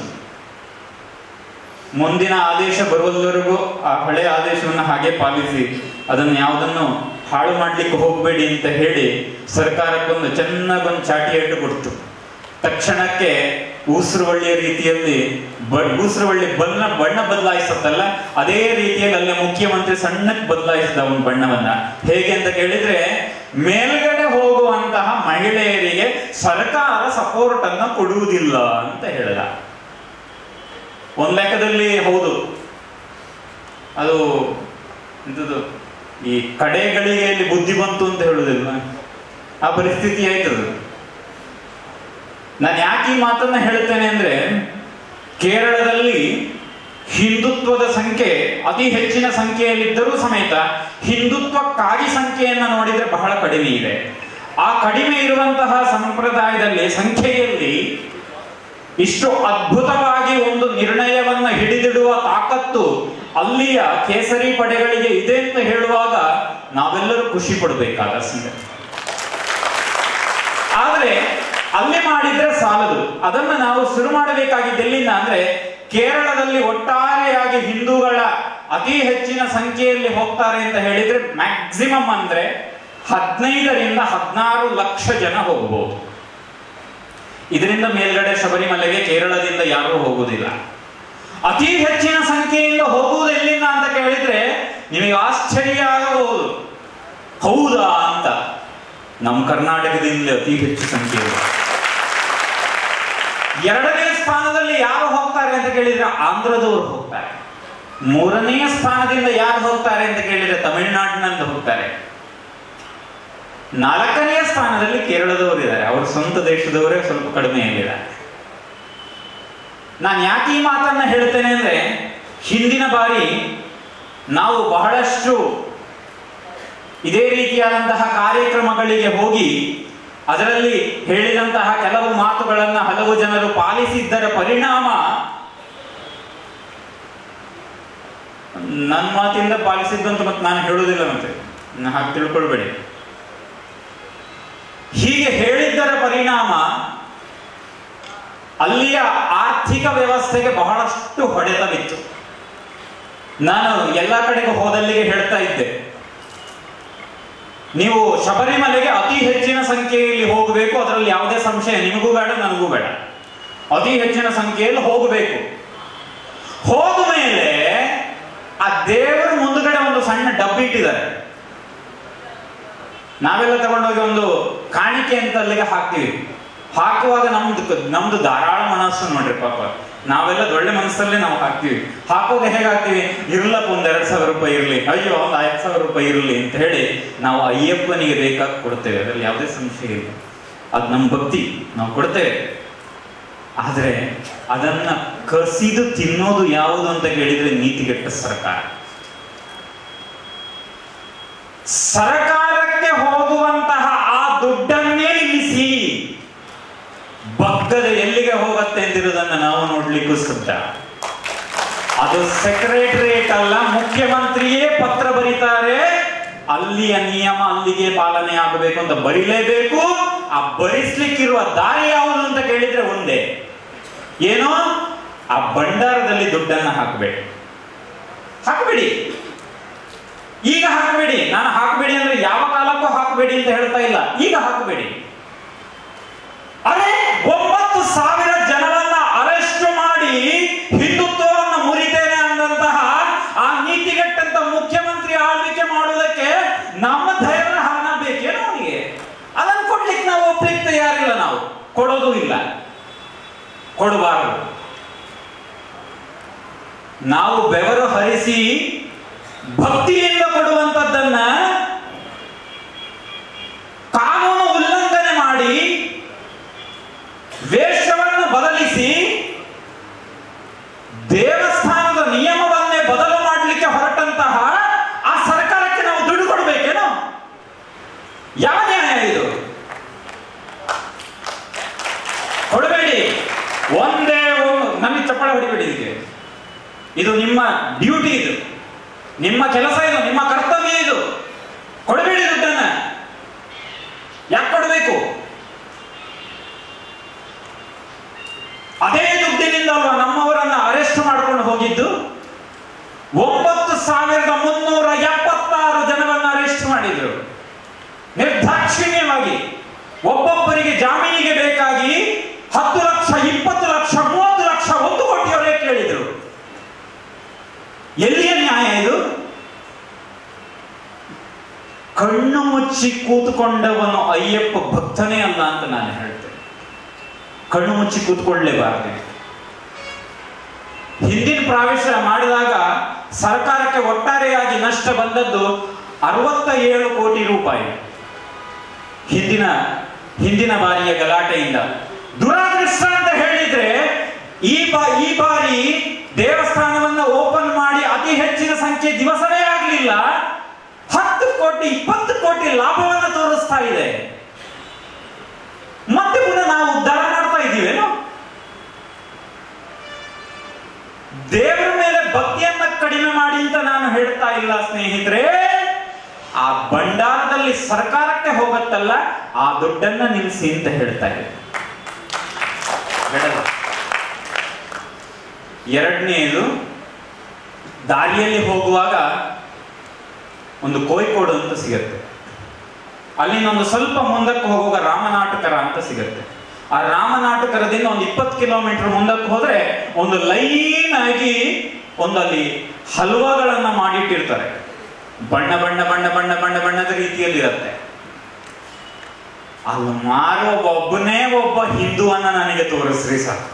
ಮುಂದಿನ ಆದೇಶ ಬರುವವರೆಗೂ ಆ ಹಳೆ ಆದೇಶವನ್ನು ಹಾಗೆ ಪಾಲಿಸಿ ಅದನ್ನು ಯಾವುದನ್ನು ಹಾಳು ಮಾಡ್ಲಿಕ್ಕೆ ಹೋಗಬೇಡಿ ಅಂತ ಹೇಳಿ ಸರ್ಕಾರಕ್ಕೊಂದು ಚೆನ್ನಾಗೊಂದು ಚಾಟಿ ಏಟು ಕೊಡ್ತು ತಕ್ಷಣಕ್ಕೆ ಊಸರವಳ್ಳಿಯ ರೀತಿಯಲ್ಲಿ ಬ- ಊಸರವಳ್ಳಿ ಬಣ್ಣ ಬಣ್ಣ ಬದಲಾಯಿಸುತ್ತಲ್ಲ ಅದೇ ರೀತಿಯಲ್ಲಿ ಅಲ್ಲೇ ಮುಖ್ಯಮಂತ್ರಿ ಸಣ್ಣಕ್ಕೆ ಬದಲಾಯಿಸಿದ ಒಂದು ಬಣ್ಣವನ್ನ ಹೇಗೆ ಅಂತ ಕೇಳಿದ್ರೆ ಮೇಲ್ಗಡೆ ಹೋಗುವಂತಹ ಮಹಿಳೆಯರಿಗೆ ಸರ್ಕಾರ ಸಪೋರ್ಟ್ ಅನ್ನ ಕೊಡುವುದಿಲ್ಲ ಅಂತ ಹೇಳಿದ ಒಂದ್ ಲೆಕ್ಕದಲ್ಲಿ ಹೌದು ಅದು ಎಂತದು ಈ ಕಡೆಗಳಿಗೆ ಬುದ್ಧಿ ಬಂತು ಅಂತ ಹೇಳುದಿಲ್ಲ ಆ ಪರಿಸ್ಥಿತಿ ಆಯ್ತದು ನಾನು ಯಾಕೆ ಈ ಮಾತನ್ನ ಹೇಳ್ತೇನೆ ಅಂದ್ರೆ ಕೇರಳದಲ್ಲಿ ಹಿಂದುತ್ವದ ಸಂಖ್ಯೆ ಅತಿ ಹೆಚ್ಚಿನ ಸಂಖ್ಯೆಯಲ್ಲಿದ್ದರೂ ಸಮೇತ ಹಿಂದುತ್ವಕ್ಕಾಗಿ ಸಂಖ್ಯೆಯನ್ನು ನೋಡಿದರೆ ಬಹಳ ಕಡಿಮೆ ಇದೆ ಆ ಕಡಿಮೆ ಇರುವಂತಹ ಸಂಪ್ರದಾಯದಲ್ಲಿ ಸಂಖ್ಯೆಯಲ್ಲಿ ಇಷ್ಟು ಅದ್ಭುತವಾಗಿ ಒಂದು ನಿರ್ಣಯವನ್ನ ಹಿಡಿದಿಡುವ ತಾಕತ್ತು ಅಲ್ಲಿಯ ಕೇಸರಿ ಪಡೆಗಳಿಗೆ ಇದೆ ಅಂತ ಹೇಳುವಾಗ ನಾವೆಲ್ಲರೂ ಖುಷಿ ಪಡಬೇಕಾದ ಸಂಗತಿ ಆದ್ರೆ ಅಲ್ಲಿ ಮಾಡಿದ್ರೆ ಸಾಲದು ಅದನ್ನ ನಾವು ಶುರು ಮಾಡಬೇಕಾಗಿದ್ದು ಎಲ್ಲಿಂದ ಅಂದ್ರೆ ಕೇರಳದಲ್ಲಿ ಒಟ್ಟಾರೆಯಾಗಿ ಹಿಂದೂಗಳ ಅತಿ ಹೆಚ್ಚಿನ ಸಂಖ್ಯೆಯಲ್ಲಿ ಹೋಗ್ತಾರೆ ಅಂತ ಹೇಳಿದ್ರೆ ಮ್ಯಾಕ್ಸಿಮಮ್ ಅಂದ್ರೆ ಹದಿನೈದರಿಂದ ಹದಿನಾರು ಲಕ್ಷ ಜನ ಹೋಗಬಹುದು ಇದರಿಂದ ಮೇಲ್ಗಡೆ ಶಬರಿಮಲೆಗೆ ಕೇರಳದಿಂದ ಯಾರೂ ಹೋಗುವುದಿಲ್ಲ ಅತಿ ಹೆಚ್ಚಿನ ಸಂಖ್ಯೆಯಿಂದ ಹೋಗುವುದು ಎಲ್ಲಿಂದ ಅಂತ ಕೇಳಿದ್ರೆ ನಿಮಗೆ ಆಶ್ಚರ್ಯ ಆಗಬಹುದು ಹೌದಾ ಅಂತ ನಮ್ಮ ಕರ್ನಾಟಕದಿಂದ ಅತಿ ಹೆಚ್ಚು ಸಂಖ್ಯೆ ಇದೆ ಎರಡನೇ ಸ್ಥಾನದಲ್ಲಿ ಯಾರು ಹೋಗ್ತಾರೆ ಅಂತ ಕೇಳಿದ್ರೆ ಆಂಧ್ರದವರು ಹೋಗ್ತಾರೆ ಮೂರನೆಯ ಸ್ಥಾನದಿಂದ ಯಾರು ಹೋಗ್ತಾರೆ ಅಂತ ಕೇಳಿದ್ರೆ ತಮಿಳುನಾಡಿನಿಂದ ಹೋಗ್ತಾರೆ ನಾಲ್ಕನೆಯ ಸ್ಥಾನದಲ್ಲಿ ಕೇರಳದವರು ಇದ್ದಾರೆ ಅವರ ಸ್ವಂತ ದೇಶದವರೇ ಸ್ವಲ್ಪ ಕಡಿಮೆಯಲ್ಲಿದ್ದಾರೆ ನಾನು ಯಾಕೆ ಈ ಮಾತನ್ನ ಹೇಳ್ತೇನೆ ಅಂದ್ರೆ ಹಿಂದಿನ ಬಾರಿ ನಾವು ಬಹಳಷ್ಟು ಇದೇ ರೀತಿಯಾದಂತಹ ಕಾರ್ಯಕ್ರಮಗಳಿಗೆ ಹೋಗಿ ಅದರಲ್ಲಿ ಹೇಳಿದಂತಹ ಕೆಲವು ಮಾತುಗಳನ್ನ ಹಲವು ಜನರು ಪಾಲಿಸಿದ್ದರ ಪರಿಣಾಮ ನನ್ನ ಮಾತಿಂದ ಪಾಲಿಸಿದ್ದು ಅಂತ ಮತ್ತೆ ನಾನು ಹೇಳುವುದಿಲ್ಲ ಮತ್ತೆ ನಾ ಹಾಗೆ ತಿಳ್ಕೊಳ್ಬೇಡಿ ಹೀಗೆ ಹೇಳಿದ್ದರ ಪರಿಣಾಮ ಅಲ್ಲಿಯ ಆರ್ಥಿಕ ವ್ಯವಸ್ಥೆಗೆ ಬಹಳಷ್ಟು ಹೊಡೆತ ಬಿತ್ತು ನಾನು ಎಲ್ಲ ಕಡೆಗೂ ಹೋದಲ್ಲಿಗೆ ಹೇಳ್ತಾ ಇದ್ದೆ ನೀವು ಶಬರಿಮಲೆಗೆ ಅತಿ ಹೆಚ್ಚಿನ ಸಂಖ್ಯೆಯಲ್ಲಿ ಹೋಗಬೇಕು ಅದರಲ್ಲಿ ಯಾವುದೇ ಸಂಶಯ ನಿಮಗೂ ಬೇಡ ನನಗೂ ಬೇಡ ಅತಿ ಹೆಚ್ಚಿನ ಸಂಖ್ಯೆಯಲ್ಲಿ ಹೋಗಬೇಕು ಹೋದ ಮೇಲೆ ಆ ದೇವರ ಮುಂದುಗಡೆ ಒಂದು ಸಣ್ಣ ಡಬ್ಬಿ ಇಟ್ಟಿದ್ದಾರೆ ನಾವೆಲ್ಲ ತಗೊಂಡೋಗಿ ಒಂದು ಕಾಣಿಕೆ ಅಂತ ಅಲ್ಲಿಗೆ ಹಾಕ್ತೀವಿ ಹಾಕುವಾಗ ನಮ್ದು ನಮ್ದು ಧಾರಾಳ ಮನಸ್ಸು ನೋಡ್ರಿ ಪಾಪ ನಾವೆಲ್ಲ ಒಳ್ಳೆ ಮನಸ್ಸಲ್ಲೇ ನಾವು ಹಾಕ್ತೀವಿ ಹಾಕುವಾಗ ಹೇಗೆ ಹಾಕ್ತೀವಿ ಇರ್ಲಪ್ಪ ಒಂದ್ ಎರಡ್ ಸಾವಿರ ರೂಪಾಯಿ ಇರ್ಲಿ ಅಯ್ಯೋ ಒಂದ್ ಐದ್ ಸಾವಿರ ರೂಪಾಯಿ ಇರ್ಲಿ ಅಂತ ಹೇಳಿ ನಾವು ಅಯ್ಯಪ್ಪನಿಗೆ ಬೇಕಾಗಿ ಕೊಡ್ತೇವೆ ಅದರಲ್ಲಿ ಯಾವುದೇ ಸಂಶಯ ಇಲ್ಲ ಅದು ನಮ್ಮ ಭಕ್ತಿ ನಾವು ಕೊಡ್ತೇವೆ ಆದ್ರೆ ಅದನ್ನ ಕಸಿದು ತಿನ್ನೋದು ಯಾವುದು ಅಂತ ಕೇಳಿದ್ರೆ ನೀತಿಗೆಟ್ಟ ಸರ್ಕಾರ ಸರ್ಕಾರಕ್ಕೆ ಹೋಗುವಂತಹ ಆ ದುಡ್ಡನ್ನೇ ನಿಲ್ಲಿಸಿ ಬಗ್ಗದ ಎಲ್ಲಿಗೆ ಹೋಗುತ್ತೆ ಎಂದಿರುವುದನ್ನು ನಾವು ನೋಡ್ಲಿಕ್ಕೂ ಸಿದ್ಧ ಅದು ಸೆಕ್ರೆಟರಿಯೇಟ್ ಅಲ್ಲ ಮುಖ್ಯಮಂತ್ರಿಯೇ ಪತ್ರ ಬರೀತಾರೆ ಅಲ್ಲಿಯ ನಿಯಮ ಅಲ್ಲಿಗೆ ಪಾಲನೆ ಆಗಬೇಕು ಅಂತ ಬರಿಲೇಬೇಕು ಆ ಬರಿಸ್ಲಿಕ್ಕಿರುವ ದಾರಿ ಯಾವುದು ಅಂತ ಕೇಳಿದ್ರೆ ಒಂದೇ ಏನೋ ಆ ಭಂಡಾರದಲ್ಲಿ ದುಡ್ಡನ್ನ ಹಾಕಬೇಡಿ ಹಾಕಬೇಡಿ ಈಗ ಹಾಕಬೇಡಿ ನಾನು ಹಾಕಬೇಡಿ ಅಂದ್ರೆ ಯಾವ ಕಾಲಕ್ಕೂ ಹಾಕಬೇಡಿ ಅಂತ ಹೇಳ್ತಾ ಇಲ್ಲ ಈಗ ಹಾಕಬೇಡಿ ಅರೆ ಒಂಬತ್ತು ಸಾವಿರ ಜನರನ್ನ ಅರೆಸ್ಟ್ ಮಾಡಿ ಹಿಂದುತ್ವವನ್ನು ಮುರಿತೇನೆ ಅಂದಂತಹ ಆ ನೀತಿಗೆಟ್ಟಂತ ಮುಖ್ಯಮಂತ್ರಿ ಆಳ್ವಿಕೆ ಮಾಡುವುದಕ್ಕೆ ನಮ್ಮ ಧೈರ್ಯ ಹಣ ಬೇಕೇನೋ ಅವನಿಗೆ ಅದನ್ನು ಕೊಡ್ಲಿಕ್ಕೆ ನಾವು ಒಪ್ಲಿಕ್ಕೆ ತಯಾರಿಲ್ಲ ನಾವು ಕೊಡೋದು ಇಲ್ಲ ಕೊಡಬಾರದು ನಾವು ಬೆವರು ಹರಿಸಿ ಭಕ್ತಿಯಿಂದ ಕೊಡುವಂತದ್ದನ್ನ ಕಾನೂನು ಉಲ್ಲಂಘನೆ ಮಾಡಿ ವೇಷವನ್ನು ಬದಲಿಸಿ ದೇವಸ್ಥಾನದ ನಿಯಮವನ್ನೇ ಬದಲು ಮಾಡಲಿಕ್ಕೆ ಹೊರಟಂತಹ ಆ ಸರ್ಕಾರಕ್ಕೆ ನಾವು ದುಡ್ಡು ಕೊಡ್ಬೇಕೇನೋ ಯಾವ ನ್ಯಾಯ ಇದು ಕೊಡಬೇಡಿ ಒಂದೇ ಒಂದು ನನಗೆ ಚಪ್ಪಳ ಹೊಡಿಬೇಡಿ ಇದಕ್ಕೆ ಇದು ನಿಮ್ಮ ಡ್ಯೂಟಿ ಇದು ನಿಮ್ಮ ಕೆಲಸ ಇದು ನಿಮ್ಮ ಕರ್ತವ್ಯ ಇದು ಕೊಡಬೇಡಿ ದುಡ್ಡನ್ನ ಯಾಕೆ ಕೊಡಬೇಕು ಅದೇ ದುಡ್ಡಿನಿಂದ ಅಲ್ವಾ ನಮ್ಮವರನ್ನ ಅರೆಸ್ಟ್ ಮಾಡ್ಕೊಂಡು ಹೋಗಿದ್ದು ಒಂಬತ್ತು ಸಾವಿರದ ಮುನ್ನೂರ ಎಪ್ಪತ್ತಾರು ಜನರನ್ನ ಅರೆಸ್ಟ್ ಮಾಡಿದ್ರು ನಿರ್ದಾಕ್ಷಿಣ್ಯವಾಗಿ ಒಬ್ಬೊಬ್ಬರಿಗೆ ಜಾಮೀನಿಗೆ ಬೇಕಾಗಿ ಹತ್ತು ಲಕ್ಷ ಇಪ್ಪತ್ತು ಲಕ್ಷ ಮೂವತ್ತು ಲಕ್ಷ ಒಂದು ಕೋಟಿಯವರೇ ಕೇಳಿದ್ರು ಎಲ್ಲಿಯ ನ್ಯಾಯ ಇದು ಕಣ್ಣು ಮುಚ್ಚಿ ಕೂತ್ಕೊಂಡವನು ಅಯ್ಯಪ್ಪ ಭಕ್ತನೇ ಅಲ್ಲ ಅಂತ ನಾನು ಹೇಳ್ತೇನೆ ಕಣ್ಣು ಮುಚ್ಚಿ ಕೂತ್ಕೊಳ್ಳೇಬಾರದು ಹಿಂದಿನ ಪ್ರವೇಶ ಮಾಡಿದಾಗ ಸರ್ಕಾರಕ್ಕೆ ಒಟ್ಟಾರೆಯಾಗಿ ನಷ್ಟ ಬಂದದ್ದು ಅರವತ್ತ ಏಳು ಕೋಟಿ ರೂಪಾಯಿ ಹಿಂದಿನ ಹಿಂದಿನ ಬಾರಿಯ ಗಲಾಟೆಯಿಂದ ದುರಾದೃಷ್ಟ ಅಂತ ಹೇಳಿದ್ರೆ ಈ ಬಾ ಈ ಬಾರಿ ದೇವಸ್ಥಾನವನ್ನ ಓಪನ್ ಮಾಡಿ ಅತಿ ಹೆಚ್ಚಿನ ಸಂಖ್ಯೆ ದಿವಸವೇ ಆಗಲಿಲ್ಲ ಹತ್ತು ಕೋಟಿ ಇಪ್ಪತ್ತು ಕೋಟಿ ಲಾಭವನ್ನ ತೋರಿಸ್ತಾ ಇದೆ ಮತ್ತೆ ಪುನಃ ನಾವು ಉದ್ಧಾರ ಮಾಡ್ತಾ ಇದ್ದೀವೇನೋ ದೇವರ ಮೇಲೆ ಭಕ್ತಿಯನ್ನ ಕಡಿಮೆ ಮಾಡಿ ಅಂತ ನಾನು ಹೇಳ್ತಾ ಇಲ್ಲ ಸ್ನೇಹಿತರೆ ಆ ಭಂಡಾರದಲ್ಲಿ ಸರ್ಕಾರಕ್ಕೆ ಹೋಗತ್ತಲ್ಲ ಆ ದುಡ್ಡನ್ನ ನಿಲ್ಲಿಸಿ ಅಂತ ಹೇಳ್ತಾ ಇದೆ ಬೇಡಲ್ಲ ಎರಡನೆಯದು ದಾರಿಯಲ್ಲಿ ಹೋಗುವಾಗ ಒಂದು ಕೋಯ್ಕೋಡು ಅಂತ ಸಿಗತ್ತೆ ಅಲ್ಲಿಂದ ಒಂದು ಸ್ವಲ್ಪ ಮುಂದಕ್ಕೆ ಹೋಗುವಾಗ ರಾಮನಾಟಕರ ಅಂತ ಸಿಗತ್ತೆ ಆ ರಾಮನಾಟಕರದಿಂದ ಒಂದು ಇಪ್ಪತ್ತು ಕಿಲೋಮೀಟರ್ ಮುಂದಕ್ಕೆ ಹೋದ್ರೆ ಒಂದು ಲೈನ್ ಆಗಿ ಒಂದು ಅಲ್ಲಿ ಹಲ್ವಾಗಳನ್ನ ಮಾಡಿಟ್ಟಿರ್ತಾರೆ ಬಣ್ಣ ಬಣ್ಣ ಬಣ್ಣ ಬಣ್ಣ ಬಣ್ಣ ಬಣ್ಣದ ರೀತಿಯಲ್ಲಿ ಇರುತ್ತೆ ಅಲ್ಲಿ ಮಾರೋ ಒಬ್ಬನೇ ಒಬ್ಬ ಹಿಂದುವನ್ನ ನನಗೆ ತೋರಿಸ್ರಿ ಸಾಕು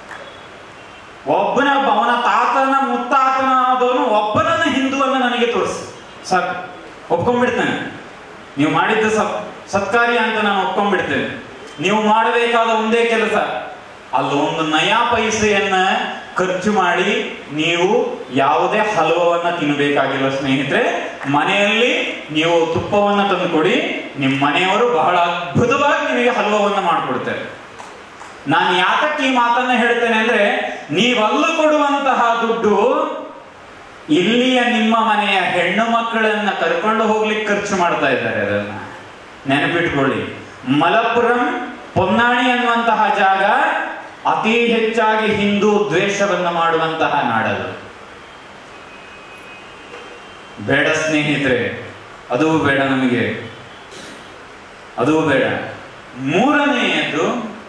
ಒಬ್ಬನ ಒಬ್ಬ ಅವನ ತಾತನ ಮುತ್ತಾತನ ಆದವನು ಒಬ್ಬನನ್ನ ಹಿಂದುವನ್ನ ನನಗೆ ತೋರಿಸಿ ಸಾಕು ಒಪ್ಕೊಂಡ್ಬಿಡ್ತೇನೆ ನೀವು ಮಾಡಿದ್ದ ಸತ್ ಸತ್ಕಾರ್ಯ ಅಂತ ನಾನು ಒಪ್ಕೊಂಡ್ಬಿಡ್ತೇನೆ ನೀವು ಮಾಡಬೇಕಾದ ಒಂದೇ ಕೆಲಸ ಅಲ್ಲಿ ಒಂದು ನಯಾ ಪೈಸೆಯನ್ನ ಖರ್ಚು ಮಾಡಿ ನೀವು ಯಾವುದೇ ಹಲವನ್ನ ತಿನ್ನಬೇಕಾಗಿಲ್ಲ ಸ್ನೇಹಿತರೆ ಮನೆಯಲ್ಲಿ ನೀವು ತುಪ್ಪವನ್ನ ತಂದು ಕೊಡಿ ನಿಮ್ಮ ಮನೆಯವರು ಬಹಳ ಅದ್ಭುತವಾಗಿ ನಿಮಗೆ ಹಲವನ್ನ ಮಾಡಿಕೊಡ್ತಾರೆ ನಾನು ಯಾತಕ್ಕೆ ಈ ಮಾತನ್ನ ಹೇಳ್ತೇನೆ ಅಂದ್ರೆ ನೀವಲ್ಲೂ ಕೊಡುವಂತಹ ದುಡ್ಡು ಇಲ್ಲಿಯ ನಿಮ್ಮ ಮನೆಯ ಹೆಣ್ಣು ಮಕ್ಕಳನ್ನ ಕರ್ಕೊಂಡು ಹೋಗ್ಲಿಕ್ಕೆ ಖರ್ಚು ಮಾಡ್ತಾ ಇದ್ದಾರೆ ಅದನ್ನ ನೆನಪಿಟ್ಕೊಳ್ಳಿ ಮಲಪುರಂ ಪೊನ್ನಾಣಿ ಅನ್ನುವಂತಹ ಜಾಗ ಅತಿ ಹೆಚ್ಚಾಗಿ ಹಿಂದೂ ದ್ವೇಷವನ್ನ ಮಾಡುವಂತಹ ನಾಡದು ಬೇಡ ಸ್ನೇಹಿತರೆ ಅದು ಬೇಡ ನಮಗೆ ಅದು ಬೇಡ ಮೂರನೆಯದು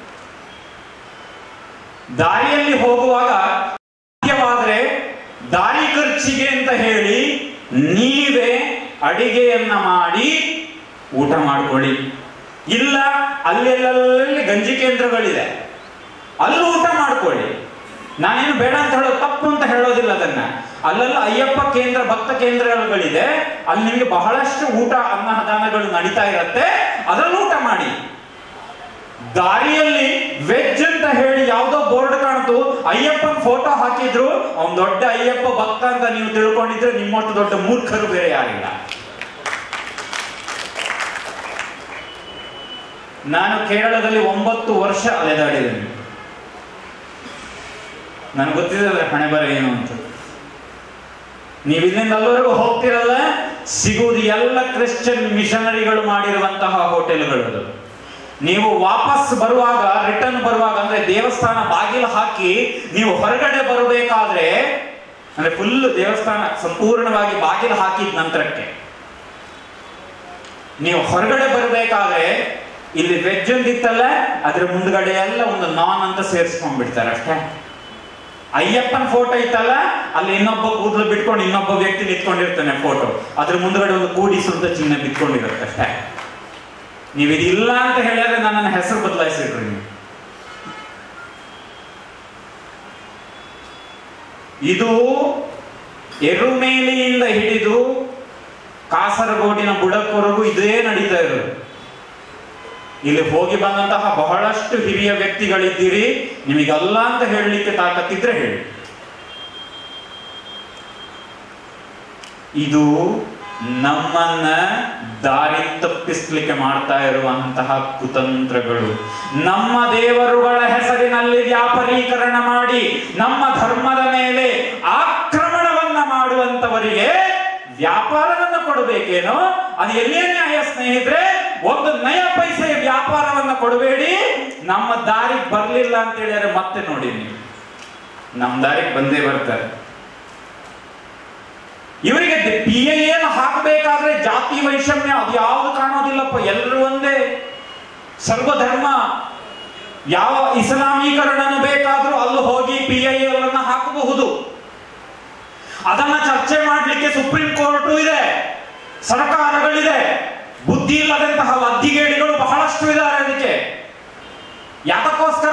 ದಾರಿಯಲ್ಲಿ ಹೋಗುವಾಗ ಸಾಧ್ಯವಾದ್ರೆ ದಾರಿ ಖರ್ಚಿಗೆ ಅಂತ ಹೇಳಿ ನೀವೇ ಅಡಿಗೆಯನ್ನ ಮಾಡಿ ಊಟ ಮಾಡ್ಕೊಳ್ಳಿ ಇಲ್ಲ ಅಲ್ಲೆಲ್ಲಲ್ಲಿ ಗಂಜಿ ಕೇಂದ್ರಗಳಿದೆ ಅಲ್ಲಿ ಊಟ ಮಾಡ್ಕೊಳ್ಳಿ ನಾನೇನು ಬೇಡ ಅಂತ ಹೇಳೋದು ತಪ್ಪು ಅಂತ ಹೇಳೋದಿಲ್ಲ ಅದನ್ನ ಅಲ್ಲೆಲ್ಲ ಅಯ್ಯಪ್ಪ ಕೇಂದ್ರ ಭಕ್ತ ಕೇಂದ್ರಗಳಿದೆ ಅಲ್ಲಿ ನಿಮಗೆ ಬಹಳಷ್ಟು ಊಟ ಅನ್ನದಾನಗಳು ನಡೀತಾ ಇರತ್ತೆ ಅದರಲ್ಲಿ ಊಟ ಮಾಡಿ ದಾರಿಯಲ್ಲಿ ವೆಜ್ ಅಂತ ಹೇಳಿ ಯಾವ್ದೋ ಬೋರ್ಡ್ ಕಾಣ್ತು ಅಯ್ಯಪ್ಪನ ಫೋಟೋ ಹಾಕಿದ್ರು ಅವ್ನ್ ದೊಡ್ಡ ಅಯ್ಯಪ್ಪ ಭಕ್ತ ಅಂತ ನೀವು ತಿಳ್ಕೊಂಡಿದ್ರೆ ನಿಮ್ಮಷ್ಟು ದೊಡ್ಡ ಮೂರ್ಖರು ಬೇರೆ ಯಾರಿಲ್ಲ ನಾನು ಕೇರಳದಲ್ಲಿ ಒಂಬತ್ತು ವರ್ಷ ಅಲೆದಾಡಿದ್ದೇನೆ ನನಗೆ ಗೊತ್ತಿದೆ ಹಣೆ ಬರ ಏನು ಅಂತ ನೀವು ಇಲ್ಲಿಂದ ಅಲ್ಲಿವರೆಗೂ ಹೋಗ್ತಿರಲ್ಲ ಸಿಗುವುದು ಎಲ್ಲ ಕ್ರಿಶ್ಚಿಯನ್ ಮಿಷನರಿಗಳು ಮಾಡಿರುವಂತಹ ಹೋಟೆಲ್ಗಳು ಅದು ನೀವು ವಾಪಸ್ ಬರುವಾಗ ರಿಟರ್ನ್ ಬರುವಾಗ ಅಂದ್ರೆ ದೇವಸ್ಥಾನ ಬಾಗಿಲು ಹಾಕಿ ನೀವು ಹೊರಗಡೆ ಬರಬೇಕಾದ್ರೆ ಅಂದ್ರೆ ಫುಲ್ ದೇವಸ್ಥಾನ ಸಂಪೂರ್ಣವಾಗಿ ಬಾಗಿಲು ಹಾಕಿದ ನಂತರಕ್ಕೆ ನೀವು ಹೊರಗಡೆ ಬರಬೇಕಾದ್ರೆ ಇಲ್ಲಿ ವೆಜ್ ಅಂದಿತ್ತಲ್ಲ ಅದ್ರ ಮುಂದ್ಗಡೆ ಎಲ್ಲ ಒಂದು ನಾನ್ ಅಂತ ಸೇರಿಸ್ಕೊಂಡ್ಬಿಡ್ತಾರೆ ಅಷ್ಟೇ ಅಯ್ಯಪ್ಪನ ಫೋಟೋ ಇತ್ತಲ್ಲ ಅಲ್ಲಿ ಇನ್ನೊಬ್ಬ ಕೂದಲು ಬಿಟ್ಕೊಂಡು ಇನ್ನೊಬ್ಬ ವ್ಯಕ್ತಿ ನಿಂತ್ಕೊಂಡಿರ್ತಾನೆ ಫೋಟೋ ಅದ್ರ ಮುಂದ್ಗಡೆ ಒಂದು ಕೂಡಿ ಸುತ್ತ ಚಿಹ್ನೆ ಬಿತ್ಕೊಂಡಿರುತ್ತೆ ಅಷ್ಟೇ ನೀವು ಇದಿಲ್ಲ ಅಂತ ಹೇಳಿದ್ರೆ ನನ್ನನ್ನು ಹೆಸರು ಬದಲಾಯಿಸಿಡ್ರಿ ನೀವು ಇದು ಎರುಮೇಲಿಯಿಂದ ಹಿಡಿದು ಕಾಸರಗೋಡಿನ ಬುಡಕ್ವರೆಗೂ ಇದೇ ನಡೀತಾ ಇರೋದು ಇಲ್ಲಿ ಹೋಗಿ ಬಂದಂತಹ ಬಹಳಷ್ಟು ಹಿರಿಯ ವ್ಯಕ್ತಿಗಳಿದ್ದೀರಿ ನಿಮಗಲ್ಲ ಅಂತ ಹೇಳಲಿಕ್ಕೆ ತಾಕತ್ತಿದ್ರೆ ಹೇಳಿ ಇದು ನಮ್ಮನ್ನ ದಾರಿ ತಪ್ಪಿಸ್ಲಿಕ್ಕೆ ಮಾಡ್ತಾ ಇರುವಂತಹ ಕುತಂತ್ರಗಳು ನಮ್ಮ ದೇವರುಗಳ ಹೆಸರಿನಲ್ಲಿ ವ್ಯಾಪಾರೀಕರಣ ಮಾಡಿ ನಮ್ಮ ಧರ್ಮದ ಮೇಲೆ ಆಕ್ರಮಣವನ್ನ ಮಾಡುವಂತವರಿಗೆ ವ್ಯಾಪಾರವನ್ನ ಕೊಡಬೇಕೇನೋ ಅದು ಎಲ್ಲಿಯ ನ್ಯಾಯ ಸ್ನೇಹಿತರೆ ಒಂದು ನಯ ಪೈಸೆಯ ವ್ಯಾಪಾರವನ್ನ ಕೊಡಬೇಡಿ ನಮ್ಮ ದಾರಿಗೆ ಬರ್ಲಿಲ್ಲ ಅಂತ ಹೇಳಿದ್ರೆ ಮತ್ತೆ ನೋಡಿ ನೀವು ನಮ್ಮ ದಾರಿಗೆ ಬಂದೇ ಬರ್ತಾರೆ ಇವರಿಗೆ ಪಿ ಎ ಏನು ಹಾಕಬೇಕಾದ್ರೆ ಜಾತಿ ವೈಷಮ್ಯ ಅದು ಯಾವುದು ಕಾಣೋದಿಲ್ಲಪ್ಪ ಎಲ್ಲರೂ ಒಂದೇ ಸರ್ವಧರ್ಮ ಯಾವ ಇಸ್ಲಾಮೀಕರಣ ಬೇಕಾದ್ರೂ ಅಲ್ಲಿ ಹೋಗಿ ಪಿ ಐ ಅನ್ನ ಹಾಕಬಹುದು ಅದನ್ನ ಚರ್ಚೆ ಮಾಡಲಿಕ್ಕೆ ಸುಪ್ರೀಂ ಕೋರ್ಟು ಇದೆ ಸರ್ಕಾರಗಳಿದೆ ಬುದ್ಧಿ ಇಲ್ಲದಂತಹ ಲದ್ದಿಗೇಡಿಗಳು ಬಹಳಷ್ಟು ಇದ್ದಾರೆ ಅದಕ್ಕೆ ಯಾತಕ್ಕೋಸ್ಕರ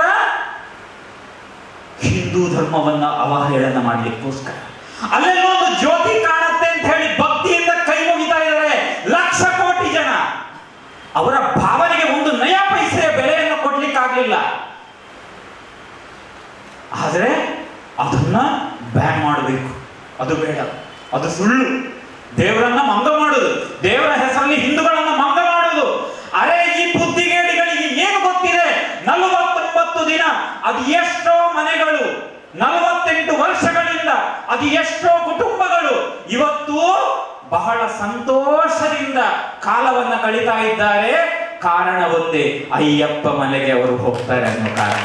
ಹಿಂದೂ ಧರ್ಮವನ್ನ ಅವಹೇಳನ ಮಾಡ್ಲಿಕ್ಕೋಸ್ಕರ ಅಲ್ಲೆಲ್ಲೋ ಒಂದು ಜ್ಯೋತಿ ಕಾಣುತ್ತೆ ಅಂತ ಹೇಳಿ ಭಕ್ತಿಯಿಂದ ಕೈ ಮುಗಿತಾ ಇದ್ದಾರೆ ಲಕ್ಷ ಕೋಟಿ ಜನ ಅವರ ಭಾವನೆಗೆ ಒಂದು ನಯ ಪೈಸೆಯ ಬೆಲೆಯನ್ನು ಕೊಡ್ಲಿಕ್ಕಾಗ್ಲಿಲ್ಲ ಆದರೆ ಅದನ್ನ ಬ್ಯಾನ್ ಮಾಡಬೇಕು ಅದು ಬೇಡ ಅದು ಸುಳ್ಳು ದೇವರನ್ನ ಮಂಗ ಮಾಡುದು ದೇವರ ಹೆಸರಲ್ಲಿ ಹಿಂದೂಗಳನ್ನ ಮಂಗ ಮಾಡುದು ಅರೆ ಈ ಬುದ್ಧಿಗೇಡಿಗಳಿಗೆ ಏನು ಗೊತ್ತಿದೆ ನಲವತ್ತೊಂಬತ್ತು ದಿನ ಅದು ಎಷ್ಟೋ ಮನೆಗಳು ನಲವತ್ತೆಂಟು ವರ್ಷಗಳಿಂದ ಅದು ಎಷ್ಟೋ ಕುಟುಂಬಗಳು ಇವತ್ತು ಬಹಳ ಸಂತೋಷದಿಂದ ಕಾಲವನ್ನ ಕಳೀತಾ ಇದ್ದಾರೆ ಕಾರಣ ಒಂದೇ ಅಯ್ಯಪ್ಪ ಮನೆಗೆ ಅವರು ಹೋಗ್ತಾರೆ ಅನ್ನೋ ಕಾರಣ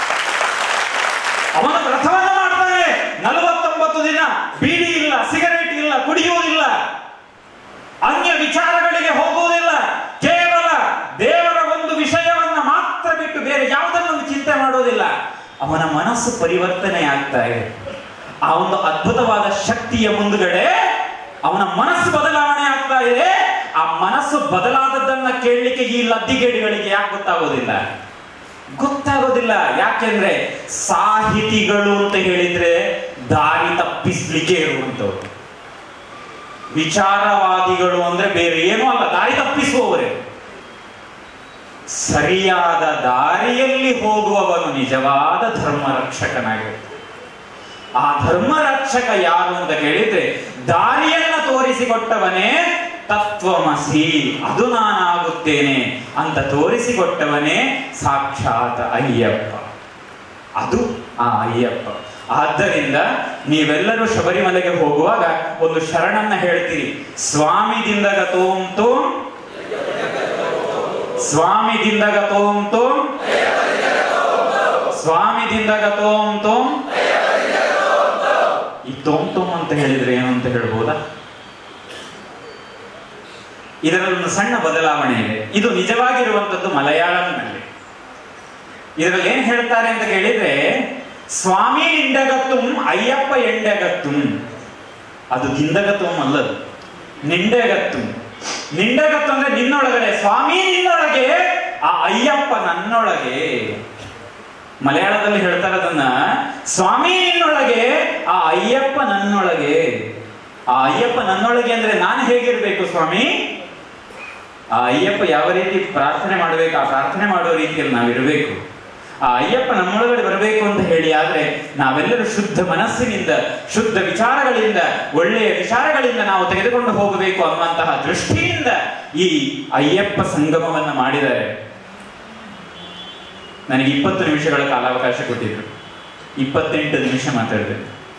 ಅವನ ವ್ರತವನ್ನ ಮಾಡ್ತಾನೆ ನಲವತ್ತೊಂಬತ್ತು ದಿನ ಬೀಡಿ ಇಲ್ಲ ಸಿಗರೇಟ್ ಇಲ್ಲ ಕುಡಿಯುವುದಿಲ್ಲ ಅನ್ಯ ವಿಚಾರಗಳಿಗೆ ಹೋಗುವುದಿಲ್ಲ ಕೇವಲ ದೇವರ ಒಂದು ವಿಷಯವನ್ನ ಮಾತ್ರ ಬಿಟ್ಟು ಬೇರೆ ಯಾವುದನ್ನು ಚಿಂತೆ ಮಾಡೋದಿಲ್ಲ ಅವನ ಮನಸ್ಸು ಪರಿವರ್ತನೆ ಆಗ್ತಾ ಇದೆ ಆ ಒಂದು ಅದ್ಭುತವಾದ ಶಕ್ತಿಯ ಮುಂದುಗಡೆ ಅವನ ಮನಸ್ಸು ಬದಲಾವಣೆ ಆಗ್ತಾ ಇದೆ ಆ ಮನಸ್ಸು ಬದಲಾದದ್ದನ್ನ ಕೇಳಲಿಕ್ಕೆ ಈ ಲದ್ದಿಗೇಡಿಗಳಿಗೆ ಯಾಕೆ ಗೊತ್ತಾಗೋದಿಲ್ಲ ಗೊತ್ತಾಗೋದಿಲ್ಲ ಯಾಕೆಂದ್ರೆ ಸಾಹಿತಿಗಳು ಅಂತ ಹೇಳಿದ್ರೆ ದಾರಿ ತಪ್ಪಿಸ್ಲಿಕ್ಕೆ ಇರುವಂತವ್ರು ವಿಚಾರವಾದಿಗಳು ಅಂದ್ರೆ ಬೇರೆ ಏನೂ ಅಲ್ಲ ದಾರಿ ತಪ್ಪಿಸುವವರೇ ಸರಿಯಾದ ದಾರಿಯಲ್ಲಿ ಹೋಗುವವನು ನಿಜವಾದ ಧರ್ಮ ರಕ್ಷಕನಾಗಿರ್ತಾನೆ ಆ ಧರ್ಮ ರಕ್ಷಕ ಯಾರು ಅಂತ ಕೇಳಿದ್ರೆ ದಾರಿಯನ್ನ ತೋರಿಸಿಕೊಟ್ಟವನೇ ತತ್ವಮಸಿ ಅದು ನಾನಾಗುತ್ತೇನೆ ಅಂತ ತೋರಿಸಿಕೊಟ್ಟವನೇ ಸಾಕ್ಷಾತ್ ಅಯ್ಯಪ್ಪ ಅದು ಆ ಅಯ್ಯಪ್ಪ ಆದ್ದರಿಂದ ನೀವೆಲ್ಲರೂ ಶಬರಿಮಲೆಗೆ ಹೋಗುವಾಗ ಒಂದು ಶರಣನ್ನ ಹೇಳ್ತೀರಿ ಸ್ವಾಮಿದಿಂದ ಗತೋಂ ತೋಂ ಸ್ವಾಮಿದಿಂದ ಗತೋಂ ತೋಂ ಸ್ವಾಮಿದಿಂದ ಗತೋಂ ತೋಂ ಈ ತೋಂ ತೋಂ ಅಂತ ಹೇಳಿದ್ರೆ ಏನು ಅಂತ ಹೇಳ್ಬೋದಾ ಇದರಲ್ಲಿ ಒಂದು ಸಣ್ಣ ಬದಲಾವಣೆ ಇದೆ ಇದು ನಿಜವಾಗಿರುವಂತದ್ದು ಮಲಯಾಳಂನಲ್ಲಿ ಇದರಲ್ಲಿ ಏನ್ ಹೇಳ್ತಾರೆ ಅಂತ ಕೇಳಿದ್ರೆ ಸ್ವಾಮಿ ನಿಂಡಗತ್ತುಂ ಅಯ್ಯಪ್ಪ ಎಂಡಗತ್ತುಂ ಅದು ದಿಂದಗತ್ತುಂ ಅಲ್ಲದು ನಿಂಡೆಗತ್ತು ನಿಂಡೆಗತ್ತು ಅಂದ್ರೆ ನಿನ್ನೊಳಗಡೆ ಸ್ವಾಮಿ ನಿನ್ನೊಳಗೆ ಆ ಅಯ್ಯಪ್ಪ ನನ್ನೊಳಗೆ ಮಲಯಾಳದಲ್ಲಿ ಹೇಳ್ತಾರೆ ಅದನ್ನ ಸ್ವಾಮಿ ನಿನ್ನೊಳಗೆ ಆ ಅಯ್ಯಪ್ಪ ನನ್ನೊಳಗೆ ಆ ಅಯ್ಯಪ್ಪ ನನ್ನೊಳಗೆ ಅಂದ್ರೆ ನಾನು ಹೇಗಿರ್ಬೇಕು ಸ್ವಾಮಿ ಆ ಅಯ್ಯಪ್ಪ ಯಾವ ರೀತಿ ಪ್ರಾರ್ಥನೆ ಮಾಡಬೇಕು ಆ ಪ್ರಾರ್ಥನೆ ಮಾಡುವ ರೀತಿಯಲ್ಲಿ ನಾವಿರಬೇಕು ಆ ಅಯ್ಯಪ್ಪ ನಮ್ಮೊಳಗಡೆ ಬರಬೇಕು ಅಂತ ಹೇಳಿ ಆದ್ರೆ ನಾವೆಲ್ಲರೂ ಶುದ್ಧ ಮನಸ್ಸಿನಿಂದ ಶುದ್ಧ ವಿಚಾರಗಳಿಂದ ಒಳ್ಳೆಯ ವಿಚಾರಗಳಿಂದ ನಾವು ತೆಗೆದುಕೊಂಡು ಹೋಗಬೇಕು ಅನ್ನುವಂತಹ ದೃಷ್ಟಿಯಿಂದ ಈ ಅಯ್ಯಪ್ಪ ಸಂಗಮವನ್ನ ಮಾಡಿದ್ದಾರೆ ನನಗೆ ಇಪ್ಪತ್ತು ನಿಮಿಷಗಳ ಕಾಲಾವಕಾಶ ಕೊಟ್ಟಿದ್ರು ಇಪ್ಪತ್ತೆಂಟು ನಿಮಿಷ ಮಾತಾಡಿದೆ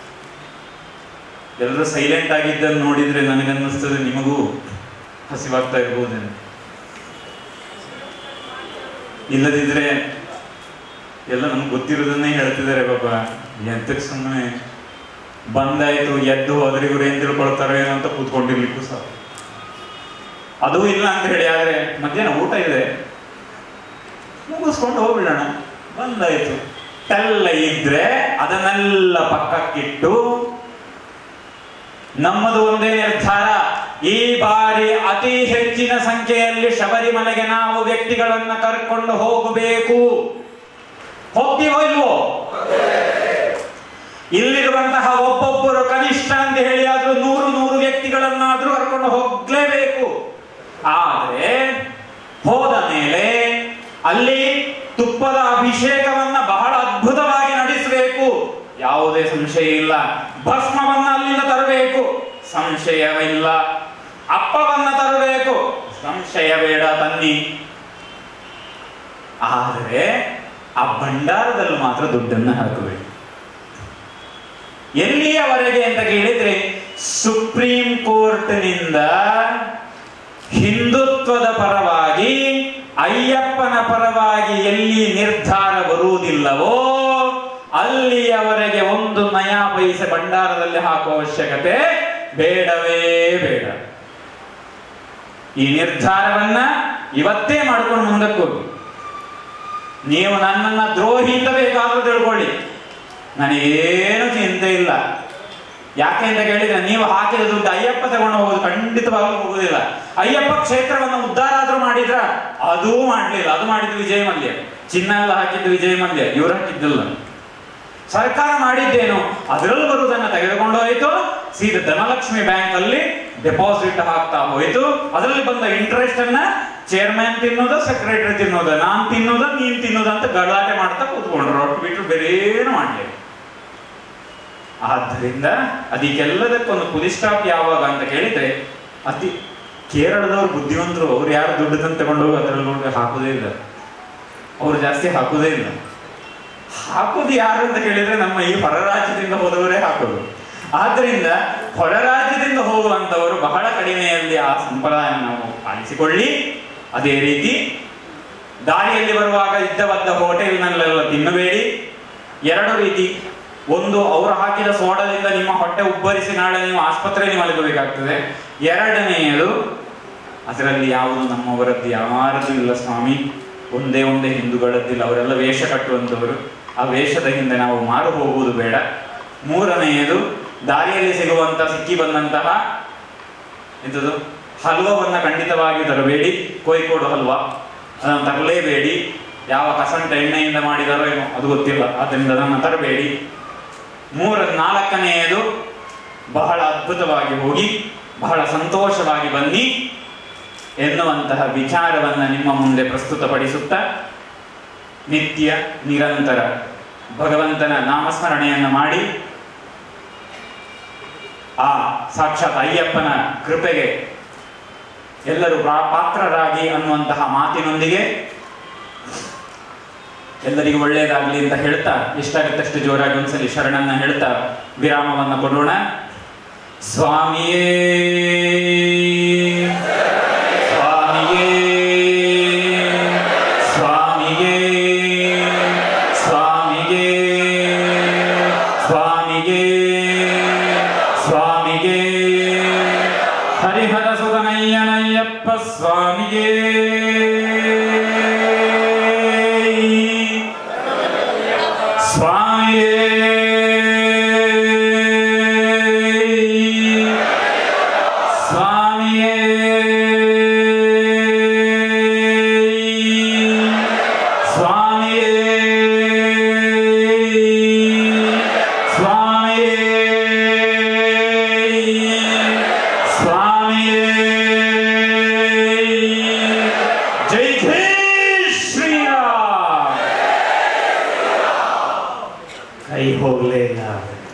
ಎಲ್ಲರೂ ಸೈಲೆಂಟ್ ಆಗಿದ್ದನ್ನು ನೋಡಿದ್ರೆ ನನಗನ್ನಿಸ್ತದೆ ನಿಮಗೂ ಹಸಿವಾಗ್ತಾ ಇರ್ಬೋದೇನು ಇಲ್ಲದಿದ್ರೆ ಎಲ್ಲ ನಮ್ಗೆ ಗೊತ್ತಿರೋದನ್ನೇ ಹೇಳ್ತಿದ್ದಾರೆ ಬಾಬಾ ಎಂತಕ್ಕೆ ಸುಮ್ಮನೆ ಬಂದಾಯ್ತು ಎದ್ದು ಹೋದ್ರೆ ಇವ್ರು ಏನ್ ತಿಳ್ಕೊಳ್ತಾರೋ ಏನೋ ಅಂತ ಕೂತ್ಕೊಂಡಿರ್ಲಿಕ್ಕೂ ಸಹ ಅದು ಇಲ್ಲ ಅಂತ ಹೇಳಿ ಆದ್ರೆ ಮಧ್ಯಾಹ್ನ ಊಟ ಇದೆ ಮುಗಿಸ್ಕೊಂಡು ಹೋಗ್ಬಿಡೋಣ ಬಂದಾಯ್ತು ತೆಲ್ಲ ಇದ್ರೆ ಅದನ್ನೆಲ್ಲ ಪಕ್ಕಕ್ಕಿಟ್ಟು ನಮ್ಮದು ಒಂದೇ ನಿರ್ಧಾರ ಈ ಬಾರಿ ಅತಿ ಹೆಚ್ಚಿನ ಸಂಖ್ಯೆಯಲ್ಲಿ ಶಬರಿಮಲೆಗೆ ನಾವು ವ್ಯಕ್ತಿಗಳನ್ನ ಕರ್ಕೊಂಡು ಹೋಗಬೇಕು ಹೋಗ್ತೀವೋ ಇಲ್ವೋ ಇಲ್ಲಿರುವಂತಹ ಒಬ್ಬೊಬ್ಬರು ಕನಿಷ್ಠ ಅಂತ ಹೇಳಿ ಆದ್ರೂ ನೂರು ನೂರು ವ್ಯಕ್ತಿಗಳನ್ನಾದ್ರೂ ಕರ್ಕೊಂಡು ಹೋಗ್ಲೇಬೇಕು ಆದ್ರೆ ಹೋದ ಮೇಲೆ ಅಲ್ಲಿ ತುಪ್ಪದ ಅಭಿಷೇಕವನ್ನ ಬಹಳ ಅದ್ಭುತವಾಗಿ ನಡೆಸಬೇಕು ಯಾವುದೇ ಸಂಶಯ ಇಲ್ಲ ಭಸ್ಮವನ್ನ ಅಲ್ಲಿಂದ ತರಬೇಕು ಸಂಶಯವಿಲ್ಲ ಅಪ್ಪವನ್ನ ತರಬೇಕು ಸಂಶಯ ಬೇಡ ತನ್ನಿ ಆದರೆ ಆ ಭಂಡಾರದಲ್ಲಿ ಮಾತ್ರ ದುಡ್ಡನ್ನ ಹಾಕಬೇಕು ಎಲ್ಲಿಯವರೆಗೆ ಅಂತ ಕೇಳಿದ್ರೆ ಸುಪ್ರೀಂ ಕೋರ್ಟ್ನಿಂದ ಹಿಂದುತ್ವದ ಪರವಾಗಿ ಅಯ್ಯಪ್ಪನ ಪರವಾಗಿ ಎಲ್ಲಿ ನಿರ್ಧಾರ ಬರುವುದಿಲ್ಲವೋ ಅಲ್ಲಿಯವರೆಗೆ ಒಂದು ನಯಾ ಪೈಸೆ ಭಂಡಾರದಲ್ಲಿ ಹಾಕುವ ಅವಶ್ಯಕತೆ ಬೇಡವೇ ಬೇಡ ಈ ನಿರ್ಧಾರವನ್ನ ಇವತ್ತೇ ಮಾಡ್ಕೊಂಡು ಮುಂದಕ್ಕೆ ಹೋಗಿ ನೀವು ನನ್ನನ್ನ ದ್ರೋಹಿ ಅಂತ ಬೇಕಾದ್ರೂ ತಿಳ್ಕೊಳ್ಳಿ ನನಗೇನು ಚಿಂತೆ ಇಲ್ಲ ಯಾಕೆ ಅಂತ ಕೇಳಿದ್ರೆ ನೀವು ಹಾಕಿದ ದುಡ್ಡು ಅಯ್ಯಪ್ಪ ತಗೊಂಡು ಹೋಗೋದು ಖಂಡಿತವಾಗ್ಲೂ ಹೋಗುದಿಲ್ಲ ಅಯ್ಯಪ್ಪ ಕ್ಷೇತ್ರವನ್ನು ಉದ್ಧಾರ ಆದ್ರೂ ಮಾಡಿದ್ರ ಅದೂ ಮಾಡ್ಲಿಲ್ಲ ಅದು ಮಾಡಿದ್ದು ವಿಜಯ ಮಲ್ಯ ಚಿನ್ನ ಎಲ್ಲ ಹಾಕಿದ್ದು ವಿಜಯ ಮಲ್ಯ ಇವ್ರು ಹಾಕಿದ್ದಿಲ್ಲ ಸರ್ಕಾರ ಮಾಡಿದ್ದೇನು ಅದರಲ್ಲಿ ಬರುವುದನ್ನ ತೆಗೆದುಕೊಂಡು ಹೋಯಿತು ಸೀದಾ ಧನಲಕ್ಷ್ಮಿ ಬ್ಯಾಂಕ್ ಅಲ್ಲಿ ಡೆಪಾಸಿಟ್ ಹಾಕ್ತಾ ಹೋಯಿತು ಅದರಲ್ಲಿ ಬಂದ ಇಂಟ್ರೆಸ್ಟ್ ಅನ್ನ ಚೇರ್ಮನ್ ತಿನ್ನೋದ ಸೆಕ್ರೆಟರಿ ತಿನ್ನೋದ ನಾನ್ ತಿನ್ನೋದ ನೀನ್ ತಿನ್ನೋದ ಅಂತ ಗಲಾಟೆ ಮಾಡ್ತಾ ಕೂತ್ಕೊಂಡ್ರು ಒಟ್ಟು ಬಿಟ್ಟು ಬೇರೆ ಏನು ಮಾಡ್ಲಿಲ್ಲ ಆದ್ದರಿಂದ ಅದಕ್ಕೆಲ್ಲದಕ್ಕೊಂದು ಪುಲಿ ಸ್ಟಾಪ್ ಯಾವಾಗ ಅಂತ ಕೇಳಿದ್ರೆ ಅತಿ ಕೇರಳದವ್ರು ಬುದ್ಧಿವಂತರು ಅವ್ರು ಯಾರು ದುಡ್ಡದನ್ನು ತಗೊಂಡು ಹೋಗಿ ಅದರಲ್ಲಿ ಹಾಕುದೇ ಇಲ್ಲ ಅವ್ರು ಜಾಸ್ತಿ ಹಾಕುದೇ ಇಲ್ಲ ಹಾಕೋದು ಯಾರು ಅಂತ ಕೇಳಿದ್ರೆ ನಮ್ಮ ಈ ಹೊರ ರಾಜ್ಯದಿಂದ ಹೋದವರೇ ಹಾಕೋದು ಆದ್ರಿಂದ ಹೊರ ರಾಜ್ಯದಿಂದ ಹೋಗುವಂತವರು ಬಹಳ ಕಡಿಮೆಯಲ್ಲಿ ಆ ಸಂಪ್ರದಾಯ ನಾವು ಪಾಲಿಸಿಕೊಳ್ಳಿ ಅದೇ ರೀತಿ ದಾರಿಯಲ್ಲಿ ಬರುವಾಗ ಇದ್ದವದ್ದ ಹೋಟೆಲ್ನಲ್ಲೆಲ್ಲ ತಿನ್ನಬೇಡಿ ಎರಡು ರೀತಿ ಒಂದು ಅವರು ಹಾಕಿದ ಸೋಡದಿಂದ ನಿಮ್ಮ ಹೊಟ್ಟೆ ಉಬ್ಬರಿಸಿ ನಾಳೆ ನೀವು ಆಸ್ಪತ್ರೆಯಲ್ಲಿ ಮಲಗಬೇಕಾಗ್ತದೆ ಎರಡನೆಯದು ಅದರಲ್ಲಿ ಯಾವುದು ನಮ್ಮವರದ್ದು ಯಾರದ್ದು ಇಲ್ಲ ಸ್ವಾಮಿ ಒಂದೇ ಒಂದೇ ಹಿಂದೂಗಳದ್ದಿಲ್ಲ ಅವರೆಲ್ಲ ವೇಷ ಕಟ್ಟುವಂಥವರು ಆ ವೇಷದ ಹಿಂದೆ ನಾವು ಮಾರು ಹೋಗುವುದು ಬೇಡ ಮೂರನೆಯದು ದಾರಿಯಲ್ಲಿ ಸಿಗುವಂತ ಸಿಕ್ಕಿ ಬಂದಂತಹ ಎಂಥದ್ದು ಹಲ್ವವನ್ನ ಖಂಡಿತವಾಗಿ ತರಬೇಡಿ ಕೋಯಿಕೋಡು ಹಲ್ವಾ ಅದನ್ನು ತರಲೇಬೇಡಿ ಯಾವ ಕಸಂಟ ಎಣ್ಣೆಯಿಂದ ಮಾಡಿದಾರೋ ಏನೋ ಅದು ಗೊತ್ತಿಲ್ಲ ಅದರಿಂದ ಅದನ್ನು ತರಬೇಡಿ ಮೂರ ನಾಲ್ಕನೆಯದು ಬಹಳ ಅದ್ಭುತವಾಗಿ ಹೋಗಿ ಬಹಳ ಸಂತೋಷವಾಗಿ ಬನ್ನಿ ಎನ್ನುವಂತಹ ವಿಚಾರವನ್ನ ನಿಮ್ಮ ಮುಂದೆ ಪ್ರಸ್ತುತಪಡಿಸುತ್ತಾ ನಿತ್ಯ ನಿರಂತರ ಭಗವಂತನ ನಾಮಸ್ಮರಣೆಯನ್ನು ಮಾಡಿ ಆ ಸಾಕ್ಷಾತ್ ಅಯ್ಯಪ್ಪನ ಕೃಪೆಗೆ ಎಲ್ಲರೂ ಪ್ರಾ- ಪಾತ್ರರಾಗಿ ಅನ್ನುವಂತಹ ಮಾತಿನೊಂದಿಗೆ ಎಲ್ಲರಿಗೂ ಒಳ್ಳೆಯದಾಗ್ಲಿ ಅಂತ ಹೇಳ್ತಾ ಎಷ್ಟಾಗತ್ತಷ್ಟು ಜೋರಾಗಿ ಒಂದ್ಸಲಿ ಶರಣನ್ನ ಹೇಳ್ತಾ ವಿರಾಮವನ್ನ ಕೊಡೋಣ ಸ್ವಾಮಿಯೇ ಸ್ವಾಮಿಯೇ ಸ್ವಾಮಿಯೇ ಸ್ವಾಮಿಯೇ ಸ್ವಾಮಿಯೇ ಸ್ವಾಮಿಯೇ ಹರಿಹರ ಸುತನಯ್ಯನಯ್ಯಪ್ಪ ಸ್ವಾಮಿಯೇ ಸ್ವಾಮಿಯೇ ಸ್ವಾಮಿಯೇ ಸ್ವಾಮಿಯೇ ಸ್ವಾಮಿಯೇ ಸ್ವಾಮಿಯೇ ಜೈ ಜೈ ಶ್ರೀರಾಮ್ ಕೈ ಹೋಗ್ಲೇ ಇಲ್ಲ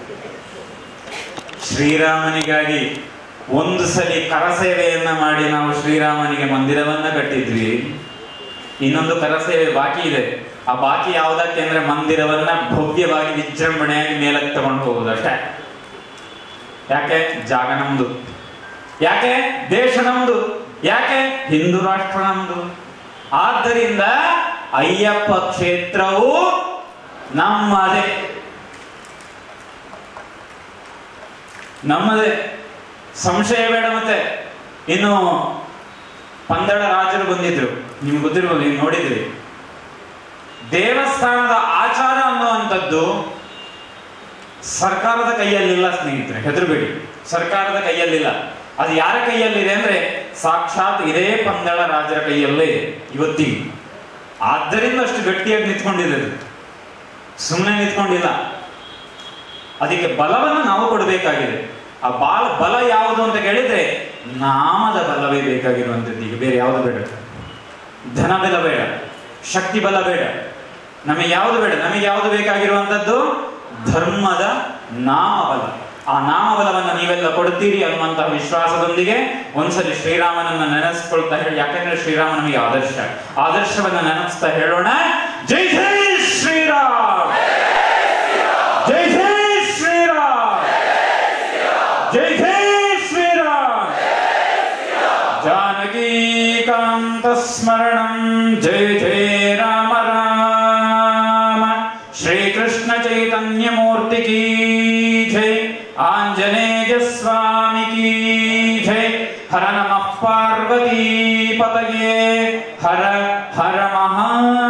ಶ್ರೀರಾಮನಿಗಾಗಿ ಒಂದು ಸಲಿ ಕರಸೇವೆಯನ್ನ ಮಾಡಿ ನಾವು ಶ್ರೀರಾಮನಿಗೆ ಮಂದಿರವನ್ನ ಕಟ್ಟಿದ್ವಿ ಇನ್ನೊಂದು ಕರಸೇವೆ ಬಾಕಿ ಇದೆ ಆ ಬಾಕಿ ಯಾವ್ದಕ್ಕೆ ಅಂದ್ರೆ ಮಂದಿರವನ್ನ ಭವ್ಯವಾಗಿ ವಿಜೃಂಭಣೆಯಾಗಿ ಮೇಲಕ್ಕೆ ತಗೊಂಡು ಹೋಗುದು ಅಷ್ಟೇ ಯಾಕೆ ಜಾಗ ನಮ್ದು ಯಾಕೆ ದೇಶ ನಮ್ದು ಯಾಕೆ ಹಿಂದೂ ರಾಷ್ಟ್ರ ನಮ್ದು ಆದ್ದರಿಂದ ಅಯ್ಯಪ್ಪ ಕ್ಷೇತ್ರವು ನಮ್ಮದೇ ನಮ್ಮದೇ ಸಂಶಯ ಬೇಡ ಮತ್ತೆ ಇನ್ನು ಪಂದಳ ರಾಜರು ಬಂದಿದ್ರು ನಿಮ್ಗೆ ಗೊತ್ತಿರ್ಬೋದು ನೀವು ನೋಡಿದ್ರಿ ದೇವಸ್ಥಾನದ ಆಚಾರ ಅನ್ನುವಂಥದ್ದು ಸರ್ಕಾರದ ಕೈಯಲ್ಲಿಲ್ಲ ಸ್ನೇಹಿತರೆ ಹೆದರಬೇಡಿ ಸರ್ಕಾರದ ಕೈಯಲ್ಲಿಲ್ಲ ಅದು ಯಾರ ಕೈಯಲ್ಲಿದೆ ಅಂದ್ರೆ ಸಾಕ್ಷಾತ್ ಇದೇ ಪಂದಳ ರಾಜರ ಕೈಯಲ್ಲೇ ಇದೆ ಇವತ್ತಿಗೆ ಆದ್ದರಿಂದ ಅಷ್ಟು ಗಟ್ಟಿಯಾಗಿ ನಿಂತ್ಕೊಂಡಿದೆ ಅದು ಸುಮ್ಮನೆ ನಿಂತ್ಕೊಂಡಿಲ್ಲ ಅದಕ್ಕೆ ಬಲವನ್ನು ನಾವು ಕೊಡಬೇಕಾಗಿದೆ ಆ ಬಾಲ ಬಲ ಯಾವುದು ಅಂತ ಕೇಳಿದ್ರೆ ನಾಮದ ಬಲವೇ ಬೇಕಾಗಿರುವಂಥದ್ದು ಈಗ ಬೇರೆ ಯಾವುದು ಬೇಡ ಧನ ಬಲ ಬೇಡ ಶಕ್ತಿ ಬಲ ಬೇಡ ನಮಗೆ ಯಾವುದು ಬೇಡ ನಮಗೆ ಯಾವುದು ಬೇಕಾಗಿರುವಂಥದ್ದು ಧರ್ಮದ ನಾಮಬಲ ಆ ನಾಮಬಲವನ್ನು ನೀವೆಲ್ಲ ಕೊಡ್ತೀರಿ ಅನ್ನುವಂತಹ ವಿಶ್ವಾಸದೊಂದಿಗೆ ಒಂದ್ಸಲಿ ಶ್ರೀರಾಮನನ್ನ ನೆನೆಸ್ಕೊಳ್ತಾ ಹೇಳಿ ಯಾಕಂದ್ರೆ ಶ್ರೀರಾಮ ನಮಗೆ ಆದರ್ಶ ಆದರ್ಶವನ್ನ ನೆನೆಸ್ತಾ ಹೇಳೋಣ ಜೈ ಜೈ ಶ್ರೀರಾಮ್ ಜೈ ಜೈ ಶ್ರೀರಾಮ್ ಜೈ ಜೈ ಶ್ರೀರಾಮ್ ಜಾನಕೀಕಾಂತ ಸ್ಮರಣಂ ಜೈ ಜೈ ರಾಮ ರಾಮ ಶ್ರೀಕೃಷ್ಣ ಚೈತನ್ಯ ಮೂರ್ತಿ ಕೀ ಜೈ ಆಂಜನೇಯ ಸ್ವಾಮಿ ಕೀ ಜೈ ಹರ ನಮಃ ಪಾರ್ವತೀ ಪತಯೇ ಹರ ಹರ ಮಹಾ